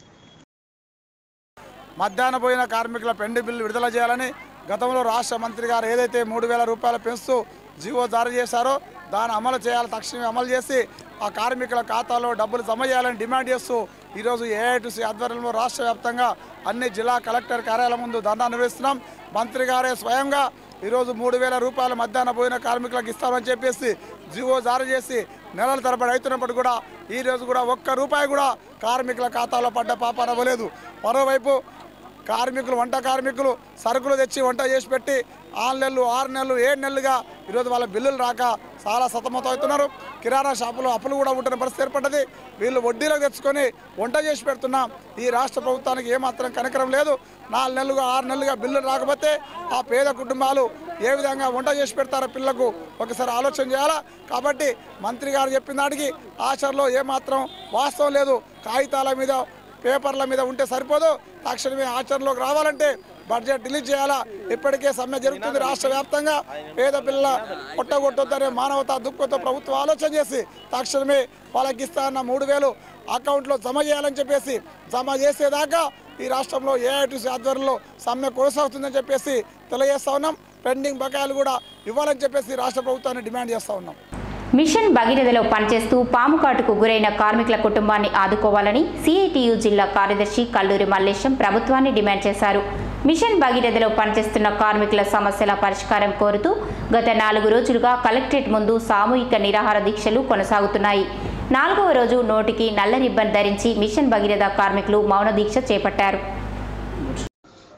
మధ్యాహ్న భోజన కార్మికుల పెండి బిల్లు విడుదల చేయాలని గతంలో రాష్ట్ర మంత్రి గారు ఏదైతే మూడు వేల రూపాయలు పెంచుతూ జీవో జారీ చేశారో దాన్ని అమలు చేయాలి తక్షణమే అమలు చేసి ఆ కార్మికుల ఖాతాలో డబ్బులు జమ చేయాలని డిమాండ్ చేస్తూ ఈరోజు ఏఐటీసీ ఆధ్వర్యంలో రాష్ట్ర వ్యాప్తంగా అన్ని జిల్లా కలెక్టర్ కార్యాలయం ముందు ధర్నా నిర్వహిస్తున్నాం మంత్రి గారే స్వయంగా ఈరోజు మూడు వేల రూపాయల మధ్యాహ్న భోజన కార్మికులకు ఇస్తామని చెప్పేసి జీవో జారీ చేసి నెలల తరబడి అవుతున్నప్పుడు కూడా ఈ రోజు కూడా ఒక్క రూపాయి కూడా కార్మికుల ఖాతాలో పడ్డ పాపాన అవ్వలేదు మరోవైపు కార్మికులు వంట కార్మికులు సరుకులు తెచ్చి వంట చేసి పెట్టి ఆరు నెలలు ఆరు నెలలు ఏడు నెలలుగా ఈరోజు వాళ్ళ బిల్లులు రాక చాలా సతమతం అవుతున్నారు కిరాణా షాపులో అప్పులు కూడా ఉంటున్న పరిస్థితి ఏర్పడ్డది వీళ్ళు వడ్డీలకు తెచ్చుకొని వంట చేసి పెడుతున్నాం ఈ రాష్ట్ర ప్రభుత్వానికి ఏమాత్రం కనికరం లేదు నాలుగు నెలలుగా ఆరు నెలలుగా బిల్లులు రాకపోతే ఆ పేద కుటుంబాలు ఏ విధంగా వంట చేసి పెడతారో పిల్లకు ఒకసారి ఆలోచన చేయాలా కాబట్టి మంత్రి గారు చెప్పిన దానికి ఆచరణలో ఏమాత్రం వాస్తవం లేదు కాగితాల మీద పేపర్ల మీద ఉంటే సరిపోదు తక్షణమే ఆచరణలోకి రావాలంటే బడ్జెట్ రిలీజ్ చేయాలా ఇప్పటికే సమ్మె జరుగుతుంది రాష్ట్ర వ్యాప్తంగా పేద పిల్లల కొట్టగొట్టొద్దనే మానవతా దుఃఖంతో ప్రభుత్వం ఆలోచన చేసి తక్షణమే వాళ్ళకి ఇస్తా అన్న మూడు వేలు అకౌంట్లో జమ చేయాలని చెప్పేసి జమ చేసేదాకా ఈ రాష్ట్రంలో ఏఐటీసీ ఆధ్వర్యంలో సమ్మె కొనసాగుతుందని చెప్పేసి తెలియజేస్తా ఉన్నాం పెండింగ్ బకాయిలు కూడా ఇవ్వాలని చెప్పేసి రాష్ట్ర ప్రభుత్వాన్ని డిమాండ్ చేస్తా ఉన్నాం మిషన్ భగీరథలో పనిచేస్తూ పాము కాటుకు గురైన కార్మికుల కుటుంబాన్ని ఆదుకోవాలని సిఐటియు జిల్లా కార్యదర్శి కల్లూరి మల్లేశం ప్రభుత్వాన్ని డిమాండ్ చేశారు మిషన్ భగీరథలో పనిచేస్తున్న కార్మికుల సమస్యల పరిష్కారం కోరుతూ గత నాలుగు రోజులుగా కలెక్టరేట్ ముందు సామూహిక నిరాహార దీక్షలు కొనసాగుతున్నాయి నాలుగవ రోజు నోటికి నల్ల రిబ్బన్ ధరించి మిషన్ భగీరథ కార్మికులు మౌన దీక్ష చేపట్టారు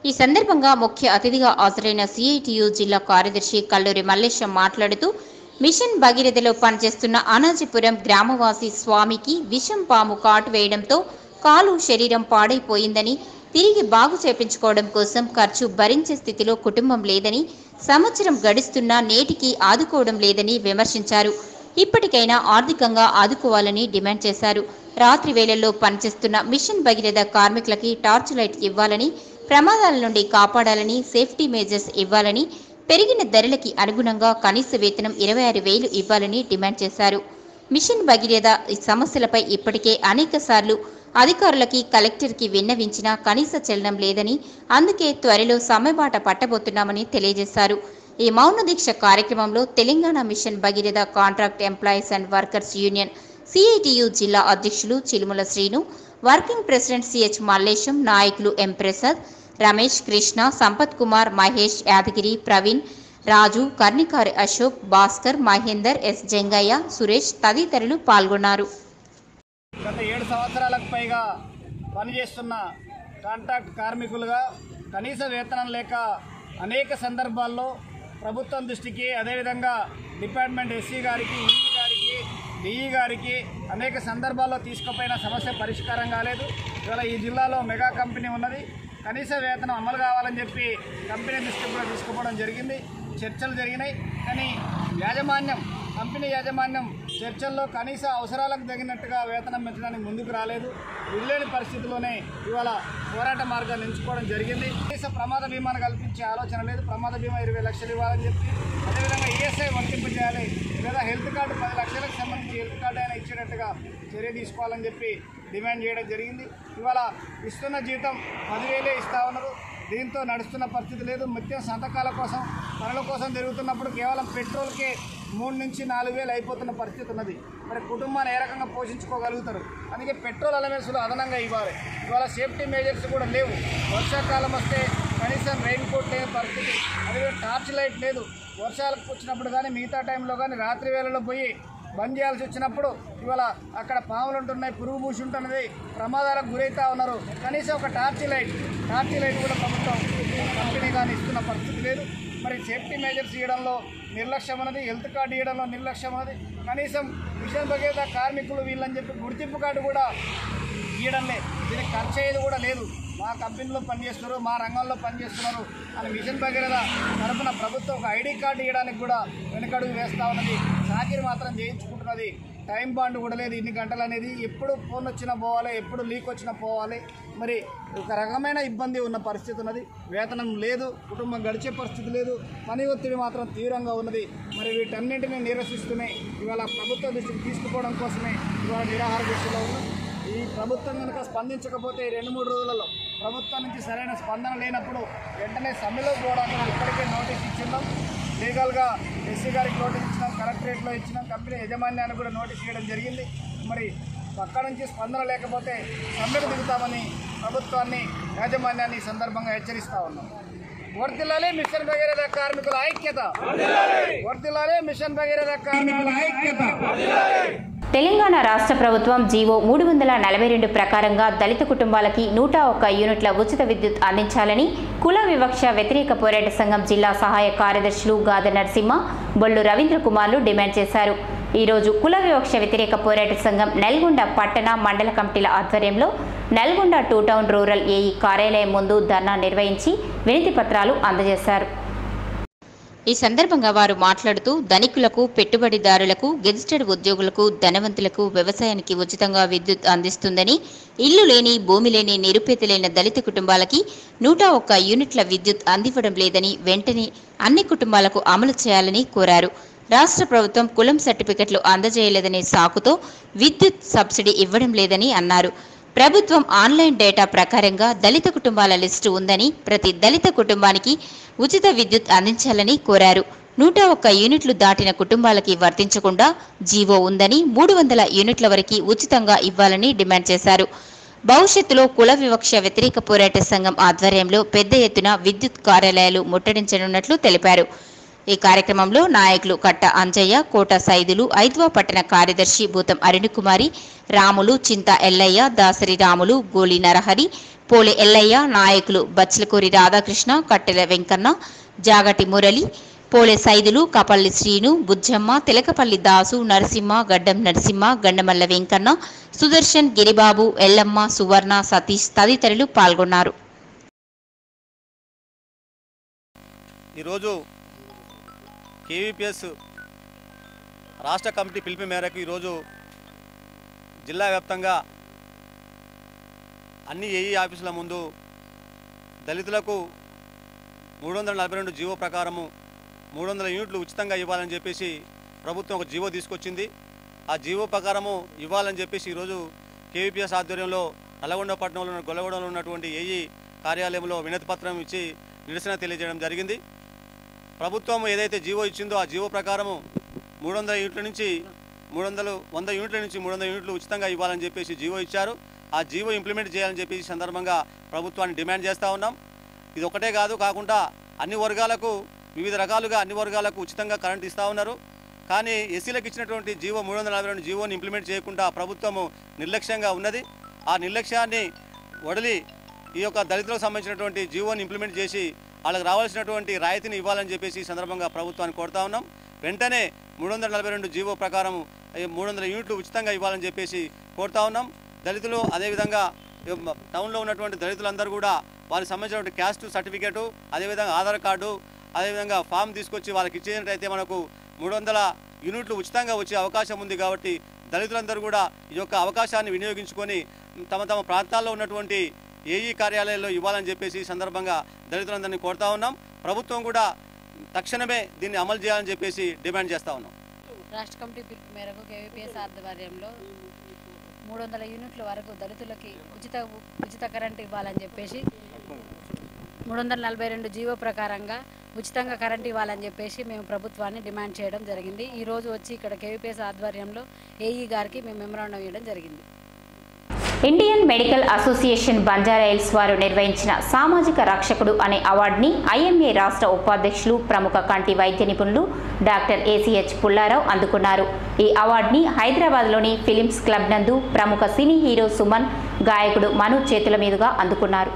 ఈ సందర్భంగా ముఖ్య అతిథిగా హాజరైన సిఐటియు జిల్లా కార్యదర్శి కల్లూరి మల్లేశం మాట్లాడుతూ మిషన్ భగీరథలో పనిచేస్తున్న అనాజిపురం గ్రామవాసి స్వామికి విషం పాము కాటు వేయడంతో కాలు శరీరం పాడైపోయిందని తిరిగి బాగు చేపించుకోవడం కోసం ఖర్చు భరించే స్థితిలో కుటుంబం లేదని సంవత్సరం గడుస్తున్నా నేటికి ఆదుకోవడం లేదని విమర్శించారు ఇప్పటికైనా ఆర్థికంగా ఆదుకోవాలని డిమాండ్ చేశారు రాత్రి వేళల్లో పనిచేస్తున్న మిషన్ భగీరథ కార్మికులకి టార్చ్ లైట్ ఇవ్వాలని ప్రమాదాల నుండి కాపాడాలని సేఫ్టీ మేజర్స్ ఇవ్వాలని పెరిగిన ధరలకి అనుగుణంగా కనీస వేతనం ఇరవై ఆరు వేలు ఇవ్వాలని డిమాండ్ చేశారు మిషన్ భగీరథ ఈ సమస్యలపై ఇప్పటికే అనేక సార్లు అధికారులకి కలెక్టర్కి విన్నవించినా కనీస చలనం లేదని అందుకే త్వరలో సమ్మెబాట పట్టబోతున్నామని తెలియజేశారు ఈ మౌన దీక్ష కార్యక్రమంలో Telangana mission Bhagiratha contract employees and workers union CITU జిల్లా అధ్యక్షులు Chilumula Srinu working president CH Mallesham నాయకులు ఎం ప్రసాద్ రమేష్ కృష్ణ సంపత్ కుమార్ మహేష్ యాదగిరి ప్రవీణ్ రాజు కర్ణికారి అశోక్ భాస్కర్ మహేందర్ ఎస్ జంగయ్య సురేష్ తదితరులు పాల్గొన్నారు గత ఏడు సంవత్సరాలకు పైగా పనిచేస్తున్న కాంట్రాక్ట్ కార్మికులుగా కనీస వేతనం లేక అనేక సందర్భాల్లో ప్రభుత్వం దృష్టికి అదేవిధంగా డిపార్ట్మెంట్ ఎస్సీ గారికి ఈఈ గారికి డిఈ గారికి అనేక సందర్భాల్లో తీసుకుపోయిన సమస్య పరిష్కారం కాలేదు ఇవాళ ఈ జిల్లాలో మెగా కంపెనీ ఉన్నది కనీస వేతనం అమలు కావాలని చెప్పి కంపెనీ దృష్టికి కూడా తీసుకుపోవడం జరిగింది చర్చలు జరిగినాయి కానీ యాజమాన్యం కంపెనీ యాజమాన్యం చర్చల్లో కనీస అవసరాలకు తగినట్టుగా వేతనం పెంచడానికి ముందుకు రాలేదు విడిలేని పరిస్థితిలోనే ఇవాళ పోరాట మార్గాన్ని ఎంచుకోవడం జరిగింది కనీస ప్రమాద బీమాను కల్పించే ఆలోచన లేదు ప్రమాద బీమా ఇరవై లక్షలు ఇవ్వాలని చెప్పి అదేవిధంగా ఈఎస్ఐ వర్తింపు చేయాలి లేదా హెల్త్ కార్డు పది లక్షలకు సంబంధించి హెల్త్ కార్డు అయినా ఇచ్చేటట్టుగా చర్య తీసుకోవాలని చెప్పి డిమాండ్ చేయడం జరిగింది ఇవాళ ఇస్తున్న జీతం పదివేలే ఇస్తా ఉన్నారు దీంతో నడుస్తున్న పరిస్థితి లేదు ముఖ్యం సంతకాల కోసం పనుల కోసం తిరుగుతున్నప్పుడు కేవలం పెట్రోల్కే మూడు నుంచి నాలుగు వేలు అయిపోతున్న పరిస్థితి ఉన్నది మరి కుటుంబాన్ని ఏ రకంగా పోషించుకోగలుగుతారు అందుకే పెట్రోల్ అలవెన్స్లు అదనంగా ఇవ్వాలి ఇవాళ సేఫ్టీ మేజర్స్ కూడా లేవు వర్షాకాలం వస్తే కనీసం రెయిన్ కోట్ లేని పరిస్థితి అదే టార్చ్ లైట్ లేదు వర్షాలకు వచ్చినప్పుడు కానీ మిగతా టైంలో కానీ రాత్రి వేళలో పోయి బంద్ చేయాల్సి వచ్చినప్పుడు ఇవాళ అక్కడ పాములు ఉంటున్నాయి పురుగు పూసి ఉంటున్నది ప్రమాదాలకు గురవుతా ఉన్నారు కనీసం ఒక టార్చ్ లైట్ టార్చ్ లైట్ కూడా ప్రభుత్వం కంపెనీ కానీ ఇస్తున్న పరిస్థితి లేదు మరి సేఫ్టీ మెజర్స్ ఇవ్వడంలో నిర్లక్ష్యం ఉన్నది హెల్త్ కార్డు ఇవ్వడంలో నిర్లక్ష్యం ఉన్నది కనీసం మిషన్ భగీరథ కార్మికులు వీళ్ళని చెప్పి గుర్తింపు కార్డు కూడా ఇవ్వడంలే దీనికి ఖర్చు అయ్యేది కూడా లేదు మా కంపెనీలో పనిచేస్తున్నారు మా రంగంలో పనిచేస్తున్నారు అని మిషన్ భగీరథ తరఫున ప్రభుత్వం ఒక ఐడి కార్డు ఇవ్వడానికి కూడా వెనుకడుగు వేస్తూ ఉన్నది చాకిరి మాత్రం చేయించుకుంటున్నది టైం బాండ్ కూడా లేదు ఇన్ని గంటలు అనేది ఎప్పుడు ఫోన్ వచ్చినా పోవాలి ఎప్పుడు లీక్ వచ్చినా పోవాలి మరి ఒక రకమైన ఇబ్బంది ఉన్న పరిస్థితి ఉన్నది వేతనం లేదు కుటుంబం గడిచే పరిస్థితి లేదు పని ఒత్తిడి మాత్రం తీవ్రంగా ఉన్నది మరి వీటన్నింటినీ నిరసిస్తూనే ఇవాళ ప్రభుత్వ దృష్టికి తీసుకుపోవడం కోసమే ఇవాళ నిరాహార దృష్టిలో ఉన్నాం ఈ ప్రభుత్వం కనుక స్పందించకపోతే ఈ రెండు మూడు రోజులలో ప్రభుత్వం నుంచి సరైన స్పందన లేనప్పుడు వెంటనే సమ్మెలో పోవడానికి ఇప్పటికే నోటీస్ ఇచ్చిందాం లీగల్గా ఎస్సీ గారికి నోటీస్ ఇచ్చినాం కలెక్టరేట్లో ఇచ్చినాం కంపెనీ యజమాన్యానికి కూడా నోటీస్ ఇవ్వడం జరిగింది మరి అక్కడ నుంచి స్పందన లేకపోతే సమ్మెకు దిగుతామని ప్రభుత్వాన్ని యాజమాన్యాన్ని ఈ సందర్భంగా హెచ్చరిస్తా ఉన్నాం వర్దిల్లాలి మిషన్ భగీరథ కార్మికుల ఐక్యత వర్దిల్లాలి మిషన్ భగీరథ కార్మికుల ఐక్యత తెలంగాణ రాష్ట్ర ప్రభుత్వం జీవో మూడు వందల నలభై రెండు ప్రకారంగా దళిత కుటుంబాలకి నూట ఒక్క యూనిట్ల ఉచిత విద్యుత్ అందించాలని కుల వివక్ష వ్యతిరేక పోరాట సంఘం జిల్లా సహాయ కార్యదర్శులు గాద నరసింహ బొల్లు రవీంద్ర కుమార్లు డిమాండ్ చేశారు ఈరోజు కుల వివక్ష వ్యతిరేక పోరాట సంఘం నల్గొండ పట్టణ మండల కమిటీల ఆధ్వర్యంలో Nalgonda two town rural AE కార్యాలయం ముందు ధర్నా నిర్వహించి వినతి పత్రాలు అందజేశారు ఈ సందర్భంగా వారు మాట్లాడుతూ ధనికులకు పెట్టుబడిదారులకు గెజిటెడ్ ఉద్యోగులకు ధనవంతులకు వ్యవసాయానికి ఉచితంగా విద్యుత్ అందిస్తుందని ఇల్లు లేని భూమి లేని నిరుపేదలైన దళిత కుటుంబాలకి నూట ఒక్క యూనిట్ల విద్యుత్ అందివ్వడం లేదని వెంటనే అన్ని కుటుంబాలకు అమలు చేయాలని కోరారు రాష్ట్ర ప్రభుత్వం కులం సర్టిఫికెట్లు అందజేయలేదనే సాకుతో విద్యుత్ సబ్సిడీ ఇవ్వడం లేదని అన్నారు ప్రభుత్వం ఆన్లైన్ డేటా ప్రకారంగా దళిత కుటుంబాల లిస్టు ఉందని ప్రతి దళిత కుటుంబానికి ఉచిత విద్యుత్ అందించాలని కోరారు నూట ఒక్క యూనిట్లు దాటిన కుటుంబాలకి వర్తించకుండా జీవో ఉందని మూడు వందల యూనిట్ల వరకు ఉచితంగా ఇవ్వాలని డిమాండ్ చేశారు భవిష్యత్తులో కుల వివక్ష వ్యతిరేక పోరాట సంఘం ఆధ్వర్యంలో పెద్ద ఎత్తున విద్యుత్ కార్యాలయాలు ముట్టడించనున్నట్లు తెలిపారు ఈ కార్యక్రమంలో నాయకులు కట్ట అంజయ్య కోట సైదులు ఐద్వా పట్టణ కార్యదర్శి భూతం అరుణకుమారి రాములు చింత ఎల్లయ్య దాసరి రాములు గోలి నరహరి పోలే ఎల్లయ్య నాయకులు బచ్చలకూరి రాధాకృష్ణ కట్టెల వెంకన్న జాగటి మురళి పోలే సైదులు కపల్లి శ్రీను బుజ్జమ్మ తిలకపల్లి దాసు నరసింహ గడ్డం నరసింహ గండమల్ల వెంకన్న సుదర్శన్ గిరిబాబు ఎల్లమ్మ సువర్ణ సతీష్ తదితరులు పాల్గొన్నారు ఈరోజు కేవీపీఎస్ రాష్ట్ర కమిటీ పిలుపు మేరకు ఈరోజు జిల్లా వ్యాప్తంగా అన్ని ఏఈ ఆఫీసుల ముందు దళితులకు మూడు వందల నలభై రెండు జీవో ప్రకారము మూడు వందల యూనిట్లు ఉచితంగా ఇవ్వాలని చెప్పేసి ప్రభుత్వం ఒక జీవో తీసుకొచ్చింది ఆ జీవో ప్రకారము ఇవ్వాలని చెప్పేసి ఈరోజు కేవీపీఎస్ ఆధ్వర్యంలో నల్లగొండ పట్టణంలో ఉన్న గొల్లగొండలో ఉన్నటువంటి ఏఈ కార్యాలయంలో వినతి పత్రం ఇచ్చి నిరసన తెలియజేయడం జరిగింది ప్రభుత్వం ఏదైతే జీవో ఇచ్చిందో ఆ జీవో ప్రకారము మూడు వందల యూనిట్ల నుంచి మూడు వందలు వంద యూనిట్ల నుంచి మూడు వందల యూనిట్లు ఉచితంగా ఇవ్వాలని చెప్పేసి జీవో ఇచ్చారు ఆ జీవో ఇంప్లిమెంట్ చేయాలని చెప్పేసి ఈ సందర్భంగా ప్రభుత్వాన్ని డిమాండ్ చేస్తూ ఉన్నాం ఇది ఒకటే కాదు కాకుండా అన్ని వర్గాలకు వివిధ రకాలుగా అన్ని వర్గాలకు ఉచితంగా కరెంట్ ఇస్తూ ఉన్నారు కానీ ఎస్సీలకు ఇచ్చినటువంటి జీవో మూడు వందల నలభై రెండు జీవోని ఇంప్లిమెంట్ చేయకుండా ప్రభుత్వము నిర్లక్ష్యంగా ఉన్నది ఆ నిర్లక్ష్యాన్ని వదిలి ఈ యొక్క దళితులకు సంబంధించినటువంటి జీవోని ఇంప్లిమెంట్ చేసి వాళ్ళకి రావాల్సినటువంటి రాయితీని ఇవ్వాలని చెప్పేసి ఈ సందర్భంగా ప్రభుత్వాన్ని కోరుతా ఉన్నాం వెంటనే మూడు వందల నలభై రెండు జీవో ప్రకారం మూడు వందల యూనిట్లు ఉచితంగా ఇవ్వాలని చెప్పేసి కోరుతా ఉన్నాం దళితులు అదేవిధంగా టౌన్లో ఉన్నటువంటి దళితులందరూ కూడా వారికి సంబంధించినటువంటి క్యాస్ట్ సర్టిఫికేటు అదేవిధంగా ఆధార్ కార్డు అదేవిధంగా ఫామ్ తీసుకొచ్చి వాళ్ళకి ఇచ్చేటైతే మనకు మూడు వందల యూనిట్లు ఉచితంగా వచ్చే అవకాశం ఉంది కాబట్టి దళితులందరూ కూడా ఈ యొక్క అవకాశాన్ని వినియోగించుకొని తమ తమ ప్రాంతాల్లో ఉన్నటువంటి ఏఈ కార్యాలయాల్లో ఇవ్వాలని చెప్పేసి ఈ సందర్భంగా దళితులందరినీ కోరుతా ఉన్నాం ప్రభుత్వం కూడా తక్షణమే దీన్ని అమలు చేయాలని చెప్పేసి డిమాండ్ చేస్తా ఉన్నాం రాష్ట్ర కమిటీ పిలుపు మేరకు కేవీపీఎస్ ఆధ్వర్యంలో మూడు వందల యూనిట్ల వరకు దళితులకి ఉచిత ఉచిత కరెంట్ ఇవ్వాలని చెప్పేసి మూడు వందల నలభై రెండు జీవో ప్రకారంగా ఉచితంగా కరెంట్ ఇవ్వాలని చెప్పేసి మేము ప్రభుత్వాన్ని డిమాండ్ చేయడం జరిగింది ఈ రోజు వచ్చి ఇక్కడ కేవీపీఎస్ ఆధ్వర్యంలో ఏఈ గారికి మేము మెమరాండం ఇవ్వడం జరిగింది ఇండియన్ మెడికల్ అసోసియేషన్ బంజారాయిల్స్ వారు నిర్వహించిన సామాజిక రక్షకుడు అనే అవార్డుని ఐఎంఏ రాష్ట్ర ఉపాధ్యక్షులు ప్రముఖ కంటి వైద్య నిపుణులు డాక్టర్ ఏసీహెచ్ పుల్లారావు అందుకున్నారు ఈ అవార్డుని హైదరాబాద్లోని ఫిలిమ్స్ క్లబ్ నందు ప్రముఖ సినీ హీరో సుమన్ గాయకుడు మను చేతుల మీదుగా అందుకున్నారు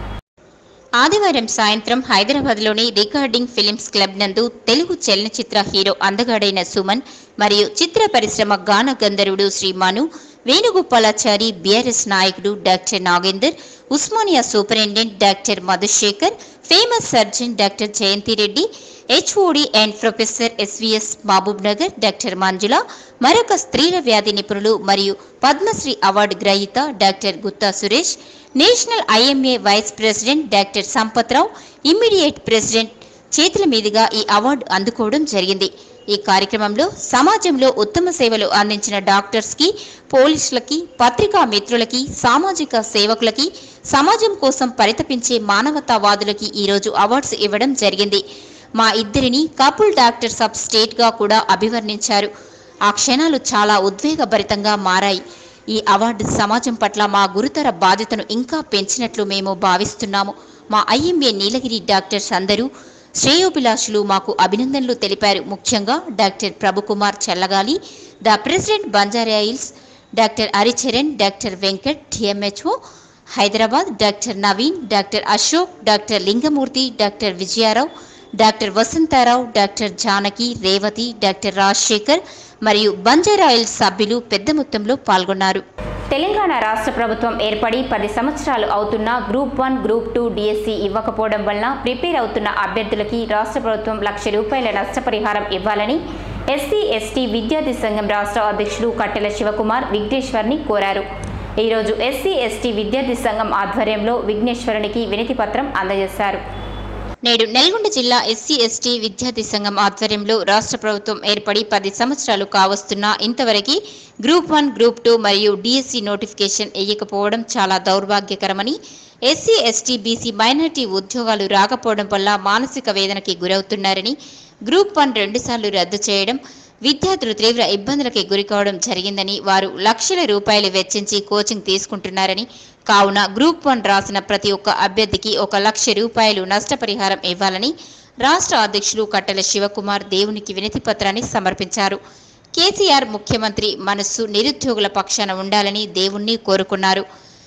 ఆదివారం సాయంత్రం హైదరాబాద్లోని రికార్డింగ్ ఫిలిమ్స్ క్లబ్ నందు తెలుగు చలనచిత్ర హీరో అందగాడైన సుమన్ మరియు చిత్ర పరిశ్రమ గాన గంధర్వుడు శ్రీ మను వేణుగోపాలాచారి బీఆర్ఎస్ నాయకుడు doctor Nagender Osmania superintendent doctor Madhusekhar famous surgeon doctor Jayanthi Reddy HOD and professor SVS Mahabubnagar doctor Manjula మరొక స్త్రీల వ్యాధి నిపుణులు మరియు పద్మశ్రీ అవార్డు గ్రహీత doctor Gutta Suresh national IMA vice president doctor Sampathrao immediate president చేతుల మీదుగా ఈ అవార్డు అందుకోవడం జరిగింది ఈ కార్యక్రమంలో సమాజంలో ఉత్తమ సేవలు అందించిన డాక్టర్స్ కి పోలీసులకి పత్రికా మిత్రులకి సామాజిక సేవకులకి సమాజం కోసం పరితపించే మానవతావాదులకి ఈరోజు అవార్డ్స్ ఇవ్వడం జరిగింది మా ఇద్దరిని కపుల్ డాక్టర్స్ ఆఫ్ స్టేట్ గా కూడా అభివర్ణించారు ఆ క్షణాలు చాలా ఉద్వేగభరితంగా మారాయి ఈ అవార్డు సమాజం పట్ల మా గురుతర బాధ్యతను ఇంకా పెంచినట్లు మేము భావిస్తున్నాము మా ఐఎంఏ నీలగిరి డాక్టర్స్ అందరూ శ్రేయోభిలాషులు మాకు అభినందనలు తెలిపారు ముఖ్యంగా doctor Prabhukumar Challagali the president Banjara Hills doctor Haricharan doctor Venkat TMHO Hyderabad doctor Naveen doctor Ashok doctor Lingamurthy doctor Vijayarao doctor Vasantharao doctor Janaki Revathi doctor Rajasekhar మరియు బంజారాయిల్ సభ్యులు పెద్ద మొత్తంలో పాల్గొన్నారు తెలంగాణ రాష్ట్ర ప్రభుత్వం ఏర్పడి పది సంవత్సరాలు అవుతున్న group one group two DSC ఇవ్వకపోవడం వలన ప్రిపేర్ అవుతున్న అభ్యర్థులకి రాష్ట్ర ప్రభుత్వం లక్ష రూపాయల నష్టపరిహారం ఇవ్వాలని ఎస్సీ ఎస్టీ విద్యార్థి సంఘం రాష్ట్ర అధ్యక్షులు కట్టెల శివకుమార్ విఘ్నేశ్వర్ని కోరారు ఈరోజు ఎస్సీ ఎస్టీ విద్యార్థి సంఘం ఆధ్వర్యంలో విఘ్నేశ్వరునికి వినతి పత్రం అందజేశారు నేడు నల్గొండ జిల్లా ఎస్సీ ఎస్టీ విద్యార్థి సంఘం ఆధ్వర్యంలో రాష్ట్ర ప్రభుత్వం ఏర్పడి పది సంవత్సరాలు కావస్తున్నా ఇంతవరకు గ్రూప్ వన్ గ్రూప్ టూ మరియు డిఎస్సి నోటిఫికేషన్ వేయకపోవడం చాలా దౌర్భాగ్యకరమని ఎస్సీ ఎస్టీ బీసీ మైనార్టీ ఉద్యోగాలు రాకపోవడం వల్ల మానసిక వేదనకి గురవుతున్నారని గ్రూప్ వన్ రెండుసార్లు రద్దు చేయడం విద్యార్థులు తీవ్ర ఇబ్బందులకి గురికావడం జరిగిందని వారు లక్షల రూపాయలు వెచ్చించి కోచింగ్ తీసుకుంటున్నారని కావున గ్రూప్ వన్ రాసిన ప్రతి ఒక్క అభ్యర్థికి ఒక లక్ష రూపాయలు నష్టపరిహారం ఇవ్వాలని రాష్ట్ర అధ్యక్షులు కట్టెల శివకుమార్ దేవునికి వినతి పత్రాన్ని సమర్పించారు కేసీఆర్ ముఖ్యమంత్రి మనస్సు నిరుద్యోగుల పక్షాన ఉండాలని దేవుణ్ణి కోరుకున్నారు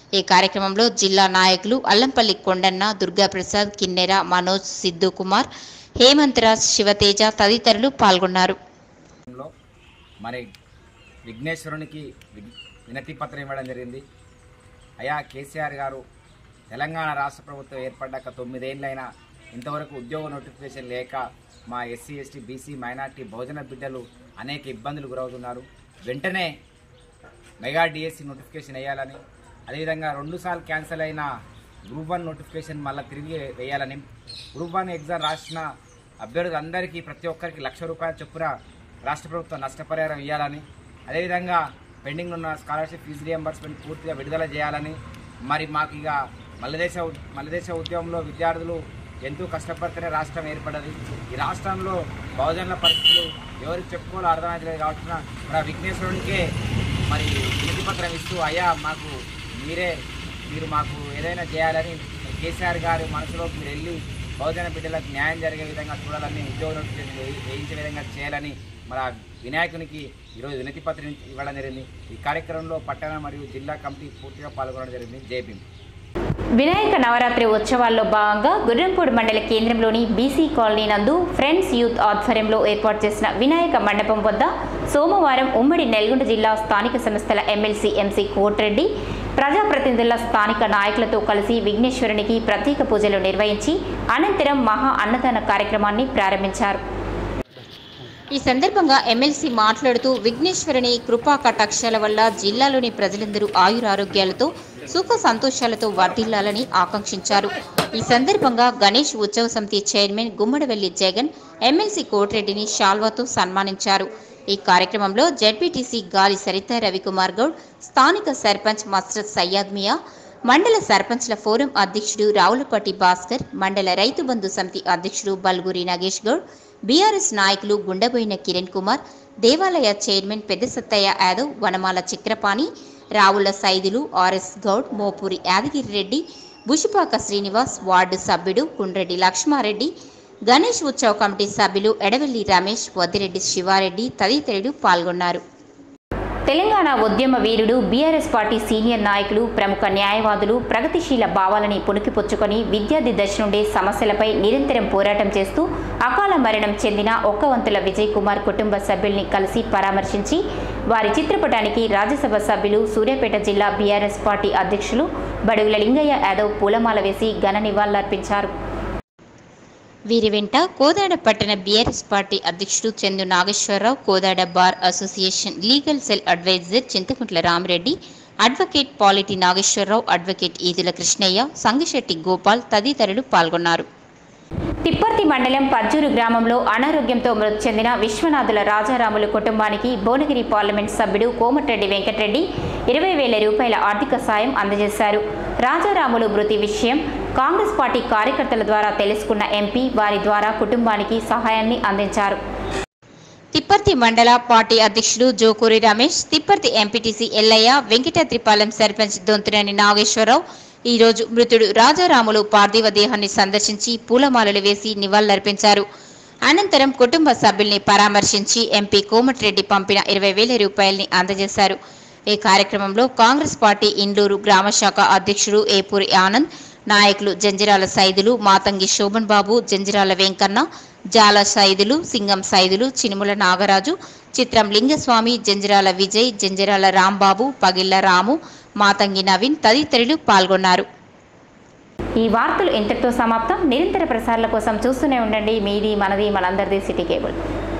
ఈ కార్యక్రమంలో జిల్లా నాయకులు అల్లంపల్లి కొండన్న దుర్గాప్రసాద్ కిన్నెర మనోజ్ సిద్ధు కుమార్ హేమంత్ రాజ్ శివతేజ తదితరులు పాల్గొన్నారు లో మరి విఘ్నేశ్వరునికి విగ్- వినతి పత్రం ఇవ్వడం జరిగింది అయా కేసీఆర్ గారు తెలంగాణ రాష్ట్ర ప్రభుత్వం ఏర్పడ్డాక తొమ్మిదేళ్ళైనా ఇంతవరకు ఉద్యోగ నోటిఫికేషన్ లేక మా ఎస్సీ ఎస్టీ బీసీ మైనార్టీ బహుజన బిడ్డలు అనేక ఇబ్బందులు గురవుతున్నారు వెంటనే మెగా డిఎస్సి నోటిఫికేషన్ వేయాలని అదేవిధంగా రెండుసార్లు క్యాన్సిల్ అయిన గ్రూప్ వన్ నోటిఫికేషన్ మళ్ళీ తిరిగి వేయాలని గ్రూప్ వన్ ఎగ్జామ్ రాసిన అభ్యర్థులందరికీ ప్రతి ఒక్కరికి లక్ష రూపాయల చొప్పున రాష్ట్ర ప్రభుత్వం నష్టపరిహారం ఇవ్వాలని అదేవిధంగా పెండింగ్ ఉన్న స్కాలర్షిప్ ఫీజు రియంబర్స్మెంట్ పూర్తిగా విడుదల చేయాలని మరి మాకు ఇక మల్లదేశ ఉ- మల్లదేశ ఉద్యమంలో విద్యార్థులు ఎంతో కష్టపడితేనే రాష్ట్రం ఏర్పడ్డది ఈ రాష్ట్రంలో బహుజనుల పరిస్థితులు ఎవరికి చెప్పుకోవాలో అర్థమవుతలేదు కాబట్టి మరి ఆ విఘ్నేశ్వరునికే మరి వినతి పత్రం ఇస్తూ అయ్యా మాకు మీరే మీరు మాకు ఏదైనా చేయాలని కేసీఆర్ గారి మనసులోకి మీరు వెళ్ళి బహుజన బిడ్డలకు న్యాయం జరిగే విధంగా చూడాలని ఉద్యోగ నోటిఫికేషన్ వేయి- వేయించే విధంగా చేయాలని మన వినాయకునికి ఈరోజు వినతి పత్రం ఇవ్వడం జరిగింది ఈ కార్యక్రమంలో పట్టణ మరియు జిల్లా కమిటీ పూర్తిగా పాల్గొనడం జరిగింది జై భీమ్ వినాయక నవరాత్రి ఉత్సవాల్లో భాగంగా గుర్రంపూడి మండల కేంద్రంలోని బీసీ కాలనీ నందు ఫ్రెండ్స్ యూత్ ఆధ్వర్యంలో ఏర్పాటు చేసిన వినాయక మండపం వద్ద సోమవారం ఉమ్మడి నల్గొండ జిల్లా స్థానిక సంస్థల ఎమ్మెల్సీ ఎంసీ కోట్రెడ్డి ప్రజాప్రతినిధుల స్థానిక నాయకులతో కలిసి విఘ్నేశ్వరునికి ప్రత్యేక పూజలు నిర్వహించి అనంతరం మహా అన్నదాన కార్యక్రమాన్ని ప్రారంభించారు ఈ సందర్భంగా ఎమ్మెల్సీ మాట్లాడుతూ విఘ్నేశ్వరుని కృపా కటాక్షాల వల్ల జిల్లాలోని ప్రజలందరూ ఆయురారోగ్యాలతో సుఖ సంతోషాలతో వర్ధిల్లాలని ఆకాంక్షించారు ఈ సందర్భంగా గణేష్ ఉత్సవ సమితి చైర్మన్ గుమ్మడివెల్లి జగన్ ఎమ్మెల్సీ కోటిరెడ్డిని షాల్వాతో సన్మానించారు ఈ కార్యక్రమంలో జడ్పీటీసీ గాలి సరిత రవికుమార్ గౌడ్ స్థానిక సర్పంచ్ మస్రత్ సయ్యాద్ మియా మండల సర్పంచ్ల ఫోరం అధ్యక్షుడు రావులపట్టి భాస్కర్ మండల రైతు బంధు సమితి అధ్యక్షుడు బల్గురి నాగేష్ గౌడ్ బీఆర్ఎస్ నాయకులు గుండబోయిన కిరణ్ కుమార్ దేవాలయ చైర్మన్ పెద్ద సత్తయ్య యాదవ్ వనమాల చక్రపాణి రావుల సైదులు ఆర్ఎస్ గౌడ్ మోపూరి యాదగిరి రెడ్డి బుషిపాక శ్రీనివాస్ వార్డు సభ్యుడు కుండ్రెడ్డి లక్ష్మారెడ్డి గణేష్ ఉత్సవ కమిటీ సభ్యులు ఎడవెల్లి రమేష్ వద్దిరెడ్డి శివారెడ్డి తదితరులు పాల్గొన్నారు తెలంగాణ ఉద్యమ వీరుడు బీఆర్ఎస్ పార్టీ సీనియర్ నాయకులు ప్రముఖ న్యాయవాదులు ప్రగతిశీల భావాలని పుణికిపుచ్చుకొని విద్యార్థి దశ నుండే సమస్యలపై నిరంతరం పోరాటం చేస్తూ అకాల మరణం చెందిన ఒక్కవంతుల విజయ్ కుమార్ కుటుంబ సభ్యుల్ని కలిసి పరామర్శించి వారి చిత్రపటానికి రాజ్యసభ సభ్యులు సూర్యాపేట జిల్లా బీఆర్ఎస్ పార్టీ అధ్యక్షులు బడుగుల లింగయ్య యాదవ్ పూలమాల వేసి ఘన నివాళులర్పించారు వీరి వెంట కోదాడ పట్టణ బీఆర్ఎస్ పార్టీ అధ్యక్షుడు Chandu Nageswararao Kodad bar association legal cell adviser Chinthakuntla Ramireddy advocate Paliti Nageswararao advocate Edula Krishnaiah Sangisetty Gopal తదితరులు పాల్గొన్నారు తిప్పర్తి మండలం పర్జూరు గ్రామంలో అనారోగ్యంతో మృతి చెందిన విశ్వనాథుల రాజారాములు కుటుంబానికి భువనగిరి పార్లమెంట్ సభ్యుడు కోమటిరెడ్డి వెంకటరెడ్డి ఇరవై వేల రూపాయల ఆర్థిక సాయం అందజేశారు రాజారాములు మృతి విషయం కాంగ్రెస్ పార్టీ కార్యకర్తల ద్వారా తెలుసుకున్న ఎంపీ వారి ద్వారా కుటుంబానికి సహాయాన్ని అందించారు తిప్పర్తి మండల పార్టీ అధ్యక్షుడు జోకూరి రమేష్ తిప్పర్తి ఎంపీటీసీ ఎల్లయ్య వెంకటాద్రిపాలెం సర్పంచ్ దొంతునేని నాగేశ్వరరావు ఈ రోజు మృతుడు రాజారాములు పార్థివ దేహాన్ని సందర్శించి పూలమాలలు వేసి నివాళులర్పించారు అనంతరం కుటుంబ సభ్యుల్ని పరామర్శించి ఎంపీ కోమటిరెడ్డి పంపిన ఇరవై వేల రూపాయల్ని అందజేశారు ఈ కార్యక్రమంలో కాంగ్రెస్ పార్టీ ఇండూరు గ్రామ శాఖ అధ్యక్షుడు ఏపూరి ఆనంద్ నాయకులు జంజిరాల సైదులు మాతంగి శోభన్ బాబు జంజిరాల వెంకన్న జాల సైదులు సింగం సైదులు చినుముల నాగరాజు చిత్రం లింగస్వామి జంజిరాల విజయ్ జంజిరాల రాంబాబు పగిళ్ల రాము మాతంగి నవీన్ తదితరులు పాల్గొన్నారు ఈ వార్తలు ఇంతటితో సమాప్తం నిరంతర ప్రసారాల కోసం చూస్తూనే ఉండండి మీది మనది మనందరిది సిటీ కేబుల్